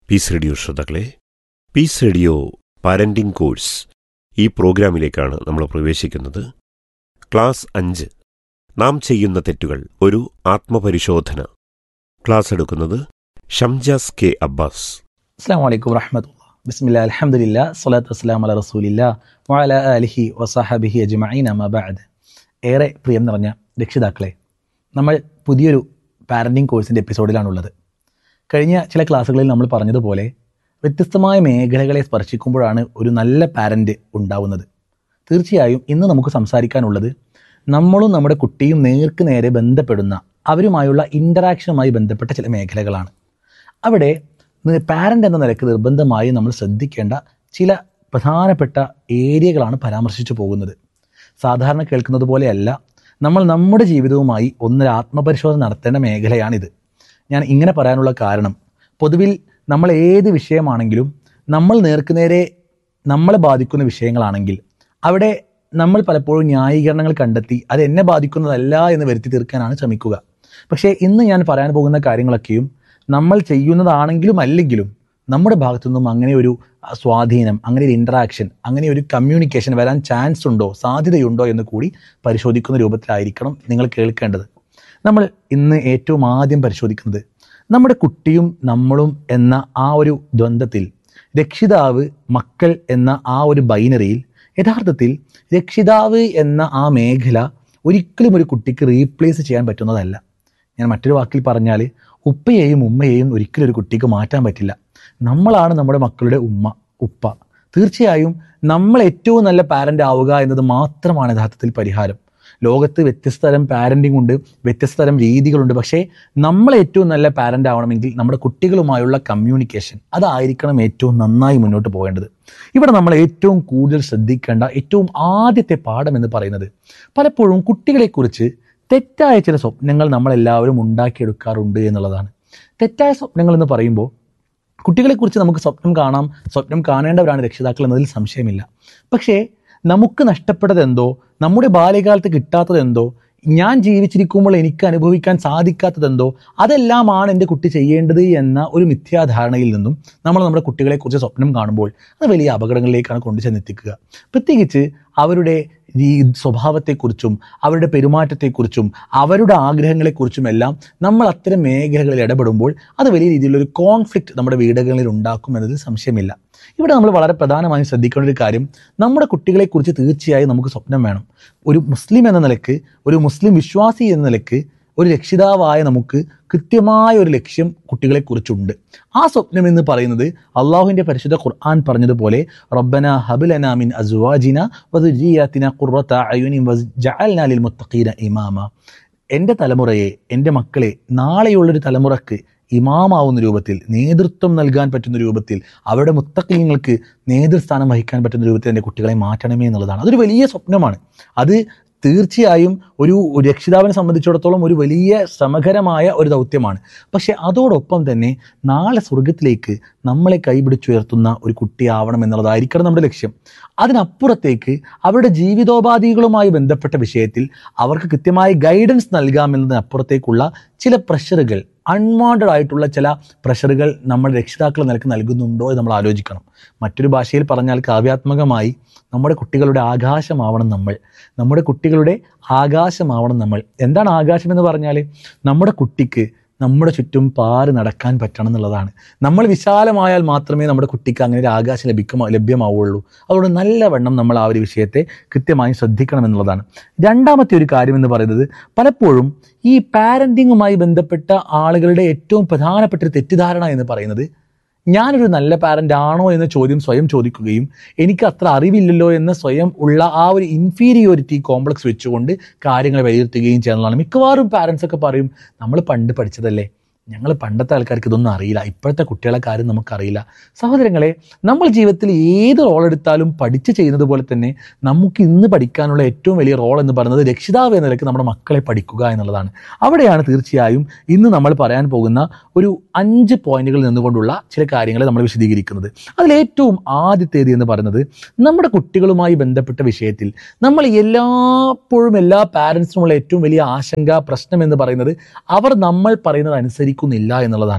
piece radio ശ്രോതാക്കളെ peace radio parenting course ഈ പ്രോഗ്രാമിലേക്കാണ് നമ്മൾ പ്രവേശിക്കുന്നത് ക്ലാസ് അഞ്ച് നാം ചെയ്യുന്ന തെറ്റുകൾ ഒരു ആത്മപരിശോധന ക്ലാസ് എടുക്കുന്നത് ഷംജാസ് കെ അബ്ബാസ് അസ്സാം വലൈക്കും വറഹമത്തുള്ള ബിസ്മില്ല അലഹമുല്ല സ്വലാത്തു വസ്സലാം അല റസൂലില്ല വഅല അലിഹി വസഹബിഹി അജ്മഈൻ അമാ ബഅദ് ഏറെ പ്രിയം നിറഞ്ഞ രക്ഷിതാക്കളെ നമ്മൾ പുതിയൊരു പാരൻറ്റിംഗ് കോഴ്സിൻ്റെ എപ്പിസോഡിലാണുള്ളത് കഴിഞ്ഞ ചില ക്ലാസ്സുകളിൽ നമ്മൾ പറഞ്ഞതുപോലെ വ്യത്യസ്തമായ മേഖലകളെ സ്പർശിക്കുമ്പോഴാണ് ഒരു നല്ല പാരൻ്റ് ഉണ്ടാവുന്നത് തീർച്ചയായും ഇന്ന് നമുക്ക് സംസാരിക്കാനുള്ളത് നമ്മളും നമ്മുടെ കുട്ടിയും നേർക്ക് നേരെ ബന്ധപ്പെടുന്ന അവരുമായുള്ള ഇൻ്ററാക്ഷനുമായി ബന്ധപ്പെട്ട ചില മേഖലകളാണ് അവിടെ പാരൻ്റ് എന്ന നിലയ്ക്ക് നിർബന്ധമായി നമ്മൾ ശ്രദ്ധിക്കേണ്ട ചില പ്രധാനപ്പെട്ട ഏരിയകളാണ് പരാമർശിച്ചു പോകുന്നത് സാധാരണ കേൾക്കുന്നത് പോലെയല്ല നമ്മൾ നമ്മുടെ ജീവിതവുമായി ഒന്നൊരു ആത്മപരിശോധന നടത്തേണ്ട മേഖലയാണിത് ഞാൻ ഇങ്ങനെ പറയാനുള്ള കാരണം പൊതുവിൽ നമ്മൾ ഏത് വിഷയമാണെങ്കിലും നമ്മൾ നേർക്കുനേരെ നമ്മളെ ബാധിക്കുന്ന വിഷയങ്ങളാണെങ്കിൽ അവിടെ നമ്മൾ പലപ്പോഴും ന്യായീകരണങ്ങൾ കണ്ടെത്തി അത് എന്നെ ബാധിക്കുന്നതല്ല എന്ന് വരുത്തി തീർക്കാനാണ് ശ്രമിക്കുക പക്ഷേ ഇന്ന് ഞാൻ പറയാൻ പോകുന്ന കാര്യങ്ങളൊക്കെയും നമ്മൾ ചെയ്യുന്നതാണെങ്കിലും അല്ലെങ്കിലും നമ്മുടെ ഭാഗത്തുനിന്നും അങ്ങനെ ഒരു സ്വാധീനം അങ്ങനെ ഒരു ഇൻട്രാക്ഷൻ അങ്ങനെ ഒരു കമ്മ്യൂണിക്കേഷൻ വരാൻ ചാൻസ് ഉണ്ടോ സാധ്യതയുണ്ടോ എന്ന് കൂടി പരിശോധിക്കുന്ന രൂപത്തിലായിരിക്കണം നിങ്ങൾ കേൾക്കേണ്ടത് നമ്മൾ ഇന്ന് ഏറ്റവും ആദ്യം പരിശോധിക്കുന്നത് നമ്മുടെ കുട്ടിയും നമ്മളും എന്ന ആ ഒരു ദ്വന്ദ്ത്തിൽ രക്ഷിതാവ് മക്കൾ എന്ന ആ ഒരു ബൈനറിയിൽ യഥാർത്ഥത്തിൽ രക്ഷിതാവ് എന്ന ആ മേഖല ഒരിക്കലും ഒരു കുട്ടിക്ക് റീപ്ലേസ് ചെയ്യാൻ പറ്റുന്നതല്ല ഞാൻ മറ്റൊരു വാക്കിൽ പറഞ്ഞാൽ ഉപ്പയെയും ഉമ്മയെയും ഒരിക്കലും ഒരു കുട്ടിക്ക് മാറ്റാൻ പറ്റില്ല നമ്മളാണ് നമ്മുടെ മക്കളുടെ ഉമ്മ ഉപ്പ തീർച്ചയായും നമ്മൾ ഏറ്റവും നല്ല പാരൻ്റ് ആവുക എന്നത് മാത്രമാണ് യഥാർത്ഥത്തിൽ പരിഹാരം ലോകത്ത് വ്യത്യസ്ത തരം പാരൻറ്റിംഗ് ഉണ്ട് വ്യത്യസ്ത തരം രീതികളുണ്ട് പക്ഷേ നമ്മൾ ഏറ്റവും നല്ല പാരൻ്റ് ആവണമെങ്കിൽ നമ്മുടെ കുട്ടികളുമായുള്ള കമ്മ്യൂണിക്കേഷൻ അതായിരിക്കണം ഏറ്റവും നന്നായി മുന്നോട്ട് പോകേണ്ടത് ഇവിടെ നമ്മൾ ഏറ്റവും കൂടുതൽ ശ്രദ്ധിക്കേണ്ട ഏറ്റവും ആദ്യത്തെ പാഠം എന്ന് പറയുന്നത് പലപ്പോഴും കുട്ടികളെക്കുറിച്ച് തെറ്റായ ചില സ്വപ്നങ്ങൾ നമ്മളെല്ലാവരും ഉണ്ടാക്കിയെടുക്കാറുണ്ട് എന്നുള്ളതാണ് തെറ്റായ സ്വപ്നങ്ങൾ എന്ന് പറയുമ്പോൾ കുട്ടികളെക്കുറിച്ച് നമുക്ക് സ്വപ്നം കാണാം സ്വപ്നം കാണേണ്ടവരാണ് രക്ഷിതാക്കൾ എന്നതിൽ സംശയമില്ല പക്ഷേ നമുക്ക് നഷ്ടപ്പെട്ടതെന്തോ നമ്മുടെ ബാല്യകാലത്ത് കിട്ടാത്തതെന്തോ ഞാൻ ജീവിച്ചിരിക്കുമ്പോൾ എനിക്ക് അനുഭവിക്കാൻ സാധിക്കാത്തതെന്തോ അതെല്ലാമാണ് എൻ്റെ കുട്ടി ചെയ്യേണ്ടത് എന്ന ഒരു മിഥ്യാധാരണയിൽ നിന്നും നമ്മൾ നമ്മുടെ കുട്ടികളെക്കുറിച്ച് സ്വപ്നം കാണുമ്പോൾ അത് വലിയ അപകടങ്ങളിലേക്കാണ് കൊണ്ടു ചെന്നെത്തിക്കുക പ്രത്യേകിച്ച് അവരുടെ ഈ സ്വഭാവത്തെക്കുറിച്ചും അവരുടെ പെരുമാറ്റത്തെക്കുറിച്ചും അവരുടെ ആഗ്രഹങ്ങളെക്കുറിച്ചും എല്ലാം നമ്മൾ അത്തരം മേഖലകളിൽ ഇടപെടുമ്പോൾ അത് വലിയ രീതിയിലുള്ള ഒരു കോൺഫ്ലിക്റ്റ് നമ്മുടെ വീടുകളിൽ ഉണ്ടാക്കും എന്നതിൽ സംശയമില്ല ഇവിടെ നമ്മൾ വളരെ പ്രധാനമായും ശ്രദ്ധിക്കേണ്ട ഒരു കാര്യം നമ്മുടെ കുട്ടികളെക്കുറിച്ച് തീർച്ചയായും നമുക്ക് സ്വപ്നം വേണം ഒരു മുസ്ലിം എന്ന നിലക്ക് ഒരു മുസ്ലിം വിശ്വാസി എന്ന നിലക്ക് ഒരു രക്ഷിതാവായ നമുക്ക് കൃത്യമായ ഒരു ലക്ഷ്യം കുട്ടികളെക്കുറിച്ചുണ്ട് ആ സ്വപ്നം എന്ന് പറയുന്നത് അള്ളാഹുവിൻ്റെ പരിശുദ്ധ ഖുർആൻ പറഞ്ഞതുപോലെ റബ്ബന ഹബുലന മിൻ അസുവാജിന വസുജിയാത്തിന ഖുറത്ത അയുനി വജഅൽന ലിൽ മുത്തഖീന ഇമാമ എൻ്റെ തലമുറയെ എൻ്റെ മക്കളെ നാളെയുള്ളൊരു തലമുറക്ക് ഇമാമാവുന്ന രൂപത്തിൽ നേതൃത്വം നൽകാൻ പറ്റുന്ന രൂപത്തിൽ അവരുടെ മുത്തക്കീങ്ങൾക്ക് നേതൃസ്ഥാനം വഹിക്കാൻ പറ്റുന്ന രൂപത്തിൽ എൻ്റെ കുട്ടികളെ മാറ്റണമേ എന്നുള്ളതാണ് അതൊരു വലിയ സ്വപ്നമാണ് അത് തീർച്ചയായും ഒരു രക്ഷിതാവിനെ സംബന്ധിച്ചിടത്തോളം ഒരു വലിയ ശ്രമകരമായ ഒരു ദൗത്യമാണ് പക്ഷെ അതോടൊപ്പം തന്നെ നാളെ സ്വർഗത്തിലേക്ക് നമ്മളെ കൈപിടിച്ചുയർത്തുന്ന ഒരു കുട്ടിയാവണം എന്നുള്ളതായിരിക്കണം നമ്മുടെ ലക്ഷ്യം അതിനപ്പുറത്തേക്ക് അവരുടെ ജീവിതോപാധികളുമായി ബന്ധപ്പെട്ട വിഷയത്തിൽ അവർക്ക് കൃത്യമായ ഗൈഡൻസ് നൽകാമെന്നതിനപ്പുറത്തേക്കുള്ള ചില പ്രഷറുകൾ അൺവാണ്ടഡ് ആയിട്ടുള്ള ചില പ്രഷറുകൾ നമ്മൾ രക്ഷിതാക്കൾ നിലക്ക് നൽകുന്നുണ്ടോ എന്ന് നമ്മൾ ആലോചിക്കണം മറ്റൊരു ഭാഷയിൽ പറഞ്ഞാൽ കാവ്യാത്മകമായി നമ്മുടെ കുട്ടികളുടെ ആകാശമാവണം നമ്മൾ നമ്മുടെ കുട്ടികളുടെ ആകാശമാവണം നമ്മൾ എന്താണ് ആകാശം എന്ന് പറഞ്ഞാൽ നമ്മുടെ കുട്ടിക്ക് നമ്മുടെ ചുറ്റും പാറി നടക്കാൻ പറ്റണം എന്നുള്ളതാണ് നമ്മൾ വിശാലമായാൽ മാത്രമേ നമ്മുടെ കുട്ടിക്ക് അങ്ങനെ ഒരു ആകാശം ലഭിക്കുമോ ലഭ്യമാവുള്ളൂ അതുകൊണ്ട് നല്ലവണ്ണം നമ്മൾ ആ ഒരു വിഷയത്തെ കൃത്യമായി ശ്രദ്ധിക്കണം എന്നുള്ളതാണ് രണ്ടാമത്തെ ഒരു കാര്യം എന്ന് പറയുന്നത് പലപ്പോഴും ഈ പാരൻറ്റിങ്ങുമായി ബന്ധപ്പെട്ട ആളുകളുടെ ഏറ്റവും പ്രധാനപ്പെട്ട ഒരു തെറ്റിദ്ധാരണ എന്ന് പറയുന്നത് ഞാനൊരു നല്ല പാരൻ്റ് ആണോ എന്ന ചോദ്യം സ്വയം ചോദിക്കുകയും എനിക്ക് അത്ര അറിവില്ലല്ലോ എന്ന് സ്വയം ഉള്ള ആ ഒരു ഇൻഫീരിയോറിറ്റി കോംപ്ലക്സ് വെച്ചുകൊണ്ട് കാര്യങ്ങൾ വിലയിരുത്തുകയും ചെയ്യുന്നതാണ് മിക്കവാറും പാരൻസ് ഒക്കെ പറയും നമ്മൾ പണ്ട് പഠിച്ചതല്ലേ ഞങ്ങൾ പണ്ടത്തെ ആൾക്കാർക്ക് ഇതൊന്നും അറിയില്ല ഇപ്പോഴത്തെ കുട്ടികളെ കാര്യം നമുക്കറിയില്ല സഹോദരങ്ങളെ നമ്മൾ ജീവിതത്തിൽ ഏത് റോൾ എടുത്താലും പഠിച്ച് ചെയ്യുന്നത് പോലെ തന്നെ നമുക്ക് ഇന്ന് പഠിക്കാനുള്ള ഏറ്റവും വലിയ റോൾ എന്ന് പറയുന്നത് രക്ഷിതാവ് എന്ന നിലയ്ക്ക് നമ്മുടെ മക്കളെ പഠിക്കുക എന്നുള്ളതാണ് അവിടെയാണ് തീർച്ചയായും ഇന്ന് നമ്മൾ പറയാൻ പോകുന്ന ഒരു അഞ്ച് പോയിന്റുകളിൽ നിന്നുകൊണ്ടുള്ള ചില കാര്യങ്ങൾ നമ്മൾ വിശദീകരിക്കുന്നത് അതിലേറ്റവും ആദ്യത്തേത് എന്ന് പറയുന്നത് നമ്മുടെ കുട്ടികളുമായി ബന്ധപ്പെട്ട വിഷയത്തിൽ നമ്മൾ എല്ലാപ്പോഴും എല്ലാ പാരൻസിനുമുള്ള ഏറ്റവും വലിയ ആശങ്ക പ്രശ്നം എന്ന് പറയുന്നത് അവർ നമ്മൾ പറയുന്നത് അനുസരിക്കുന്നില്ല എന്നുള്ളതാണ്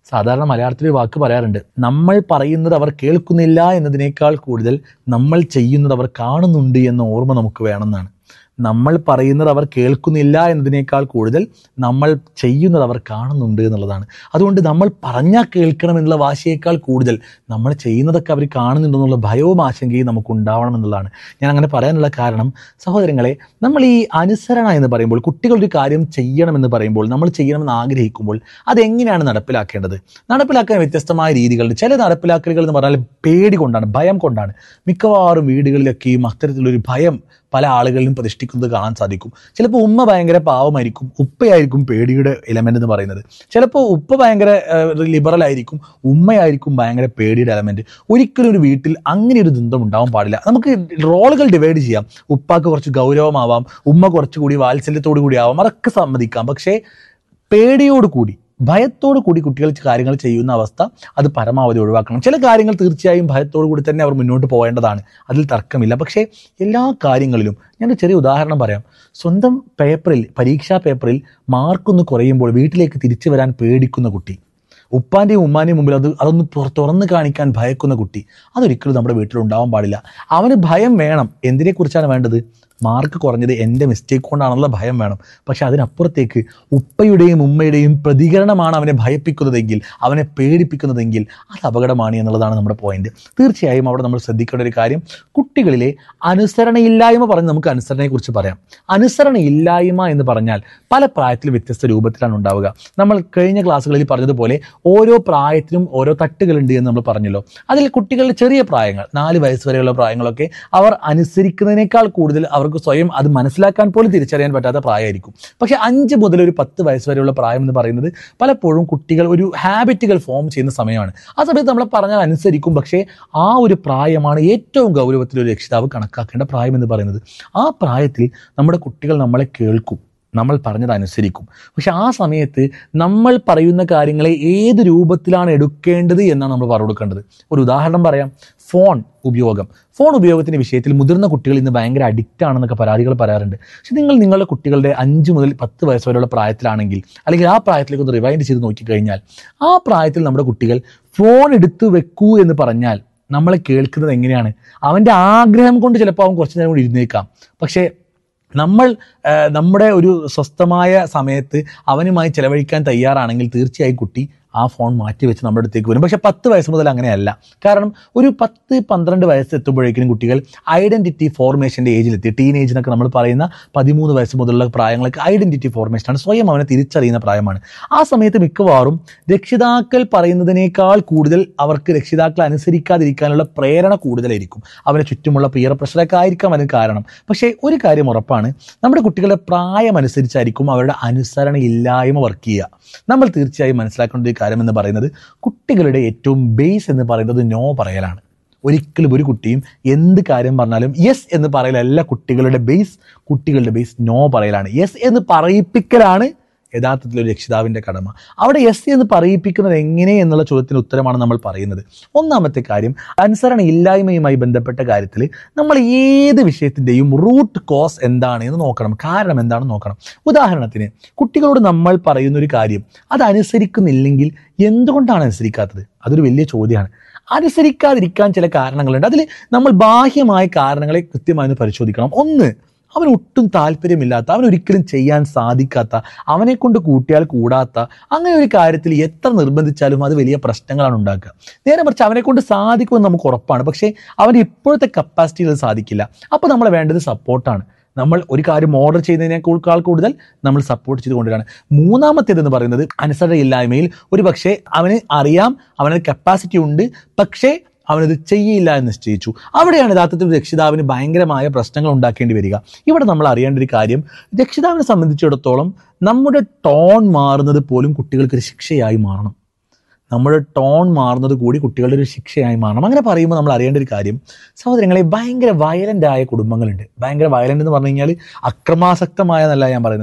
സാധാരണ മലയാളത്തിൽ ഒരു വാക്ക് പറയാറുണ്ട് നമ്മൾ പറയുന്നത് അവർ കേൾക്കുന്നില്ല എന്നതിനേക്കാൾ കൂടുതൽ നമ്മൾ ചെയ്യുന്നത് അവർ കാണുന്നുണ്ട് എന്ന ഓർമ്മ നമുക്ക് വേണമെന്നാണ് നമ്മൾ പറയുന്നത് അവർ കേൾക്കുന്നില്ല എന്നതിനേക്കാൾ കൂടുതൽ നമ്മൾ ചെയ്യുന്നത് അവർ കാണുന്നുണ്ട് എന്നുള്ളതാണ് അതുകൊണ്ട് നമ്മൾ പറഞ്ഞാൽ കേൾക്കണം എന്നുള്ള വാശിയേക്കാൾ കൂടുതൽ നമ്മൾ ചെയ്യുന്നതൊക്കെ അവർ കാണുന്നുണ്ടെന്നുള്ള ഭയവും ആശങ്കയും നമുക്ക് ഉണ്ടാവണം എന്നുള്ളതാണ് ഞാൻ അങ്ങനെ പറയാനുള്ള കാരണം സഹോദരങ്ങളെ നമ്മൾ ഈ അനുസരണ എന്ന് പറയുമ്പോൾ കുട്ടികളൊരു കാര്യം ചെയ്യണമെന്ന് പറയുമ്പോൾ നമ്മൾ ചെയ്യണമെന്ന് ആഗ്രഹിക്കുമ്പോൾ അതെങ്ങനെയാണ് നടപ്പിലാക്കേണ്ടത് നടപ്പിലാക്കാൻ വ്യത്യസ്തമായ രീതികളുണ്ട് ചില നടപ്പിലാക്കലുകൾ എന്ന് പറഞ്ഞാൽ പേടി കൊണ്ടാണ് ഭയം കൊണ്ടാണ് മിക്കവാറും വീടുകളിലൊക്കെയും അത്തരത്തിലൊരു ഭയം പല ആളുകളിലും പ്രതിഷ്ഠിക്കുന്നത് കാണാൻ സാധിക്കും ചിലപ്പോൾ ഉമ്മ ഭയങ്കര പാവമായിരിക്കും ഉപ്പയായിരിക്കും പേടിയുടെ എലമെന്റ് എന്ന് പറയുന്നത് ചിലപ്പോൾ ഉപ്പ ഭയങ്കര ലിബറൽ ആയിരിക്കും ഉമ്മയായിരിക്കും ഭയങ്കര പേടിയുടെ എലമെന്റ് ഒരിക്കലും ഒരു വീട്ടിൽ അങ്ങനെ ഒരു ദുന്തം ഉണ്ടാവാൻ പാടില്ല നമുക്ക് റോളുകൾ ഡിവൈഡ് ചെയ്യാം ഉപ്പാക്ക് കുറച്ച് ഗൗരവമാവാം ഉമ്മ കുറച്ചുകൂടി വാത്സല്യത്തോടു കൂടി ആവാം അതൊക്കെ സമ്മതിക്കാം പക്ഷേ പേടിയോട് കൂടി ഭയത്തോട് കൂടി കുട്ടികൾ കാര്യങ്ങൾ ചെയ്യുന്ന അവസ്ഥ അത് പരമാവധി ഒഴിവാക്കണം ചില കാര്യങ്ങൾ തീർച്ചയായും ഭയത്തോടു കൂടി തന്നെ അവർ മുന്നോട്ട് പോകേണ്ടതാണ് അതിൽ തർക്കമില്ല പക്ഷേ എല്ലാ കാര്യങ്ങളിലും ഞാൻ ചെറിയ ഉദാഹരണം പറയാം സ്വന്തം പേപ്പറിൽ പരീക്ഷാ പേപ്പറിൽ മാർക്കൊന്ന് കുറയുമ്പോൾ വീട്ടിലേക്ക് തിരിച്ചു വരാൻ പേടിക്കുന്ന കുട്ടി ഉപ്പാന്റെയും ഉമ്മാന്റെയും മുമ്പിൽ അത് അതൊന്ന് പുറ- തുറന്ന് കാണിക്കാൻ ഭയക്കുന്ന കുട്ടി അതൊരിക്കലും നമ്മുടെ വീട്ടിൽ ഉണ്ടാവാൻ പാടില്ല അവന് ഭയം വേണം എന്തിനെക്കുറിച്ചാണ് വേണ്ടത് മാർക്ക് കുറഞ്ഞത് എൻ്റെ മിസ്റ്റേക്ക് കൊണ്ടാണെന്നുള്ള ഭയം വേണം പക്ഷെ അതിനപ്പുറത്തേക്ക് ഉപ്പയുടെയും ഉമ്മയുടെയും പ്രതികരണമാണ് അവനെ ഭയപ്പിക്കുന്നതെങ്കിൽ അവനെ പേടിപ്പിക്കുന്നതെങ്കിൽ അത് അപകടമാണ് എന്നുള്ളതാണ് നമ്മുടെ പോയിന്റ് തീർച്ചയായും അവിടെ നമ്മൾ ശ്രദ്ധിക്കേണ്ട ഒരു കാര്യം കുട്ടികളിലെ അനുസരണയില്ലായ്മ പറഞ്ഞ് നമുക്ക് അനുസരണയെക്കുറിച്ച് പറയാം അനുസരണയില്ലായ്മ എന്ന് പറഞ്ഞാൽ പല പ്രായത്തിൽ വ്യത്യസ്ത രൂപത്തിലാണ് ഉണ്ടാവുക നമ്മൾ കഴിഞ്ഞ ക്ലാസ്സുകളിൽ പറഞ്ഞതുപോലെ ഓരോ പ്രായത്തിനും ഓരോ തട്ടുകളുണ്ട് എന്ന് നമ്മൾ പറഞ്ഞല്ലോ അതിൽ കുട്ടികളുടെ ചെറിയ പ്രായങ്ങൾ നാല് വയസ്സ് വരെയുള്ള പ്രായങ്ങളൊക്കെ അവർ അനുസരിക്കുന്നതിനേക്കാൾ കൂടുതൽ അവർക്ക് സ്വയം അത് മനസ്സിലാക്കാൻ പോലും തിരിച്ചറിയാൻ പറ്റാത്ത പ്രായമായിരിക്കും പക്ഷെ അഞ്ച് മുതൽ ഒരു പത്ത് വയസ്സ് വരെയുള്ള പ്രായം എന്ന് പറയുന്നത് പലപ്പോഴും കുട്ടികൾ ഒരു ഹാബിറ്റുകൾ ഫോം ചെയ്യുന്ന സമയമാണ് ആ സമയത്ത് നമ്മൾ പറഞ്ഞാൽ അനുസരിക്കും പക്ഷേ ആ ഒരു പ്രായമാണ് ഏറ്റവും ഗൗരവത്തിൽ ഒരു രക്ഷിതാവ് കണക്കാക്കേണ്ട പ്രായം എന്ന് പറയുന്നത് ആ പ്രായത്തിൽ നമ്മുടെ കുട്ടികൾ നമ്മളെ കേൾക്കും നമ്മൾ പറഞ്ഞത് അനുസരിക്കും പക്ഷെ ആ സമയത്ത് നമ്മൾ പറയുന്ന കാര്യങ്ങളെ ഏത് രൂപത്തിലാണ് എടുക്കേണ്ടത് എന്നാണ് നമ്മൾ പറഞ്ഞു കൊടുക്കേണ്ടത് ഒരു ഉദാഹരണം പറയാം ഫോൺ ഉപയോഗം ഫോൺ ഉപയോഗത്തിന്റെ വിഷയത്തിൽ മുതിർന്ന കുട്ടികൾ ഇന്ന് ഭയങ്കര അഡിക്റ്റ് ആണെന്നൊക്കെ പരാതികൾ പറയാറുണ്ട് പക്ഷെ നിങ്ങൾ നിങ്ങളുടെ കുട്ടികളുടെ അഞ്ച് മുതൽ പത്ത് വയസ്സ് വരെയുള്ള പ്രായത്തിലാണെങ്കിൽ അല്ലെങ്കിൽ ആ പ്രായത്തിലേക്ക് ഒന്ന് റിവൈൻഡ് ചെയ്ത് നോക്കിക്കഴിഞ്ഞാൽ ആ പ്രായത്തിൽ നമ്മുടെ കുട്ടികൾ ഫോൺ എടുത്തു വെക്കൂ എന്ന് പറഞ്ഞാൽ നമ്മളെ കേൾക്കുന്നത് എങ്ങനെയാണ് അവൻ്റെ ആഗ്രഹം കൊണ്ട് ചിലപ്പോൾ അവൻ കുറച്ച് നേരം കൂടി ഇരുന്നേക്കാം പക്ഷേ നമ്മൾ ആ, നമ്മുടെ ഒരു സ്വസ്ഥമായ സമയത്ത് അവനുമായി ചെലവഴിക്കാൻ തയ്യാറാണെങ്കിൽ തീർച്ചയായും കുട്ടി ആ ഫോൺ മാറ്റി വെച്ച് നമ്മുടെ അടുത്തേക്ക് വരും പക്ഷെ പത്ത് വയസ്സ് മുതൽ അങ്ങനെയല്ല കാരണം ഒരു പത്ത് പന്ത്രണ്ട് വയസ്സ് എത്തുമ്പോഴേക്കും കുട്ടികൾ ഐഡന്റിറ്റി ഫോർമേഷന്റെ ഏജിലെത്തി ടീനേജ് എന്നൊക്കെ നമ്മൾ പറയുന്ന പതിമൂന്ന് വയസ്സ് മുതലുള്ള പ്രായങ്ങളൊക്കെ ഐഡന്റിറ്റി ഫോർമേഷനാണ് സ്വയം അവനെ തിരിച്ചറിയുന്ന പ്രായമാണ് ആ സമയത്ത് മിക്കവാറും രക്ഷിതാക്കൾ പറയുന്നതിനേക്കാൾ കൂടുതൽ അവർക്ക് രക്ഷിതാക്കൾ അനുസരിക്കാതിരിക്കാനുള്ള പ്രേരണ കൂടുതലായിരിക്കും അവന് ചുറ്റുമുള്ള പിയർ പ്രഷറൊക്കെ ആയിരിക്കാം അതിന് കാരണം പക്ഷേ ഒരു കാര്യം ഉറപ്പാണ് നമ്മുടെ കുട്ടികളുടെ പ്രായം അനുസരിച്ചായിരിക്കും അവരുടെ അനുസരണയില്ലായ്മ വർക്ക് ചെയ്യുക നമ്മൾ തീർച്ചയായും മനസ്സിലാക്കേണ്ട ഒരു കാര്യം എന്ന് പറയുന്നത് കുട്ടികളുടെ ഏറ്റവും ബേസ് എന്ന് പറയുന്നത് നോ പറയലാണ് ഒരിക്കലും ഒരു കുട്ടിയും എന്ത് കാര്യം പറഞ്ഞാലും യെസ് എന്ന് പറയലല്ല കുട്ടികളുടെ ബേസ് കുട്ടികളുടെ ബേസ് നോ പറയലാണ് യെസ് എന്ന് പറയിപ്പിക്കലാണ് യഥാർത്ഥത്തിൽ ഒരു രക്ഷിതാവിൻ്റെ കടമ അവിടെ യെസ് എന്ന് പറയിപ്പിക്കുന്നത് എങ്ങനെ എന്നുള്ള ചോദ്യത്തിന് ഉത്തരമാണ് നമ്മൾ പറയുന്നത് ഒന്നാമത്തെ കാര്യം അനുസരണ ഇല്ലായ്മയുമായി ബന്ധപ്പെട്ട കാര്യത്തിൽ നമ്മൾ ഏത് വിഷയത്തിൻ്റെയും റൂട്ട് കോസ് എന്താണ് എന്ന് നോക്കണം കാരണം എന്താണെന്ന് നോക്കണം ഉദാഹരണത്തിന് കുട്ടികളോട് നമ്മൾ പറയുന്ന ഒരു കാര്യം അത് അനുസരിക്കുന്നില്ലെങ്കിൽ എന്തുകൊണ്ടാണ് അനുസരിക്കാത്തത് അതൊരു വലിയ ചോദ്യമാണ് അനുസരിക്കാതിരിക്കാൻ ചില കാരണങ്ങളുണ്ട് അതിൽ നമ്മൾ ബാഹ്യമായ കാരണങ്ങളെ കൃത്യമായി ഒന്ന് പരിശോധിക്കണം ഒന്ന് അവൻ ഒട്ടും താല്പര്യമില്ലാത്ത അവൻ ഒരിക്കലും ചെയ്യാൻ സാധിക്കാത്ത അവനെ കൊണ്ട് കൂട്ടിയാൽ കൂടാത്ത അങ്ങനെ ഒരു കാര്യത്തിൽ എത്ര നിർബന്ധിച്ചാലും അത് വലിയ പ്രശ്നങ്ങളാണ് ഉണ്ടാക്കുക നേരെ മറിച്ച് അവനെ കൊണ്ട് സാധിക്കുമെന്ന് നമുക്ക് ഉറപ്പാണ് പക്ഷേ അവൻ്റെ ഇപ്പോഴത്തെ കപ്പാസിറ്റിയിൽ അത് സാധിക്കില്ല അപ്പോൾ നമ്മൾ വേണ്ടത് സപ്പോർട്ടാണ് നമ്മൾ ഒരു കാര്യം ഓർഡർ ചെയ്യുന്നതിനേക്കാൾ കൂടുതൽ നമ്മൾ സപ്പോർട്ട് ചെയ്ത് കൊണ്ടുവരാണ് മൂന്നാമത്തേത് എന്ന് പറയുന്നത് അനുസരണയില്ലായ്മയിൽ ഒരു പക്ഷേ അവന് അറിയാം അവന് കപ്പാസിറ്റി ഉണ്ട് പക്ഷേ അവനത് ചെയ്യില്ല എന്ന് നിശ്ചയിച്ചു അവിടെയാണ് യഥാർത്ഥത്തിൽ രക്ഷിതാവിന് ഭയങ്കരമായ പ്രശ്നങ്ങൾ ഉണ്ടാക്കേണ്ടി വരിക ഇവിടെ നമ്മൾ അറിയേണ്ട ഒരു കാര്യം രക്ഷിതാവിനെ സംബന്ധിച്ചിടത്തോളം നമ്മുടെ ടോൺ മാറുന്നത് പോലും കുട്ടികൾക്ക് ഒരു ശിക്ഷയായി മാറണം നമ്മുടെ ടോൺ മാറുന്നത് കൂടി കുട്ടികളുടെ ഒരു ശിക്ഷയായി മാറണം അങ്ങനെ പറയുമ്പോൾ നമ്മൾ അറിയേണ്ട ഒരു കാര്യം സഹോദരങ്ങളെ ഭയങ്കര വയലൻ്റ് ആയ കുടുംബങ്ങളുണ്ട് ഭയങ്കര വയലൻ്റ് എന്ന് പറഞ്ഞു കഴിഞ്ഞാൽ അക്രമാസക്തമായ എന്നല്ല ഞാൻ പറയുന്നത്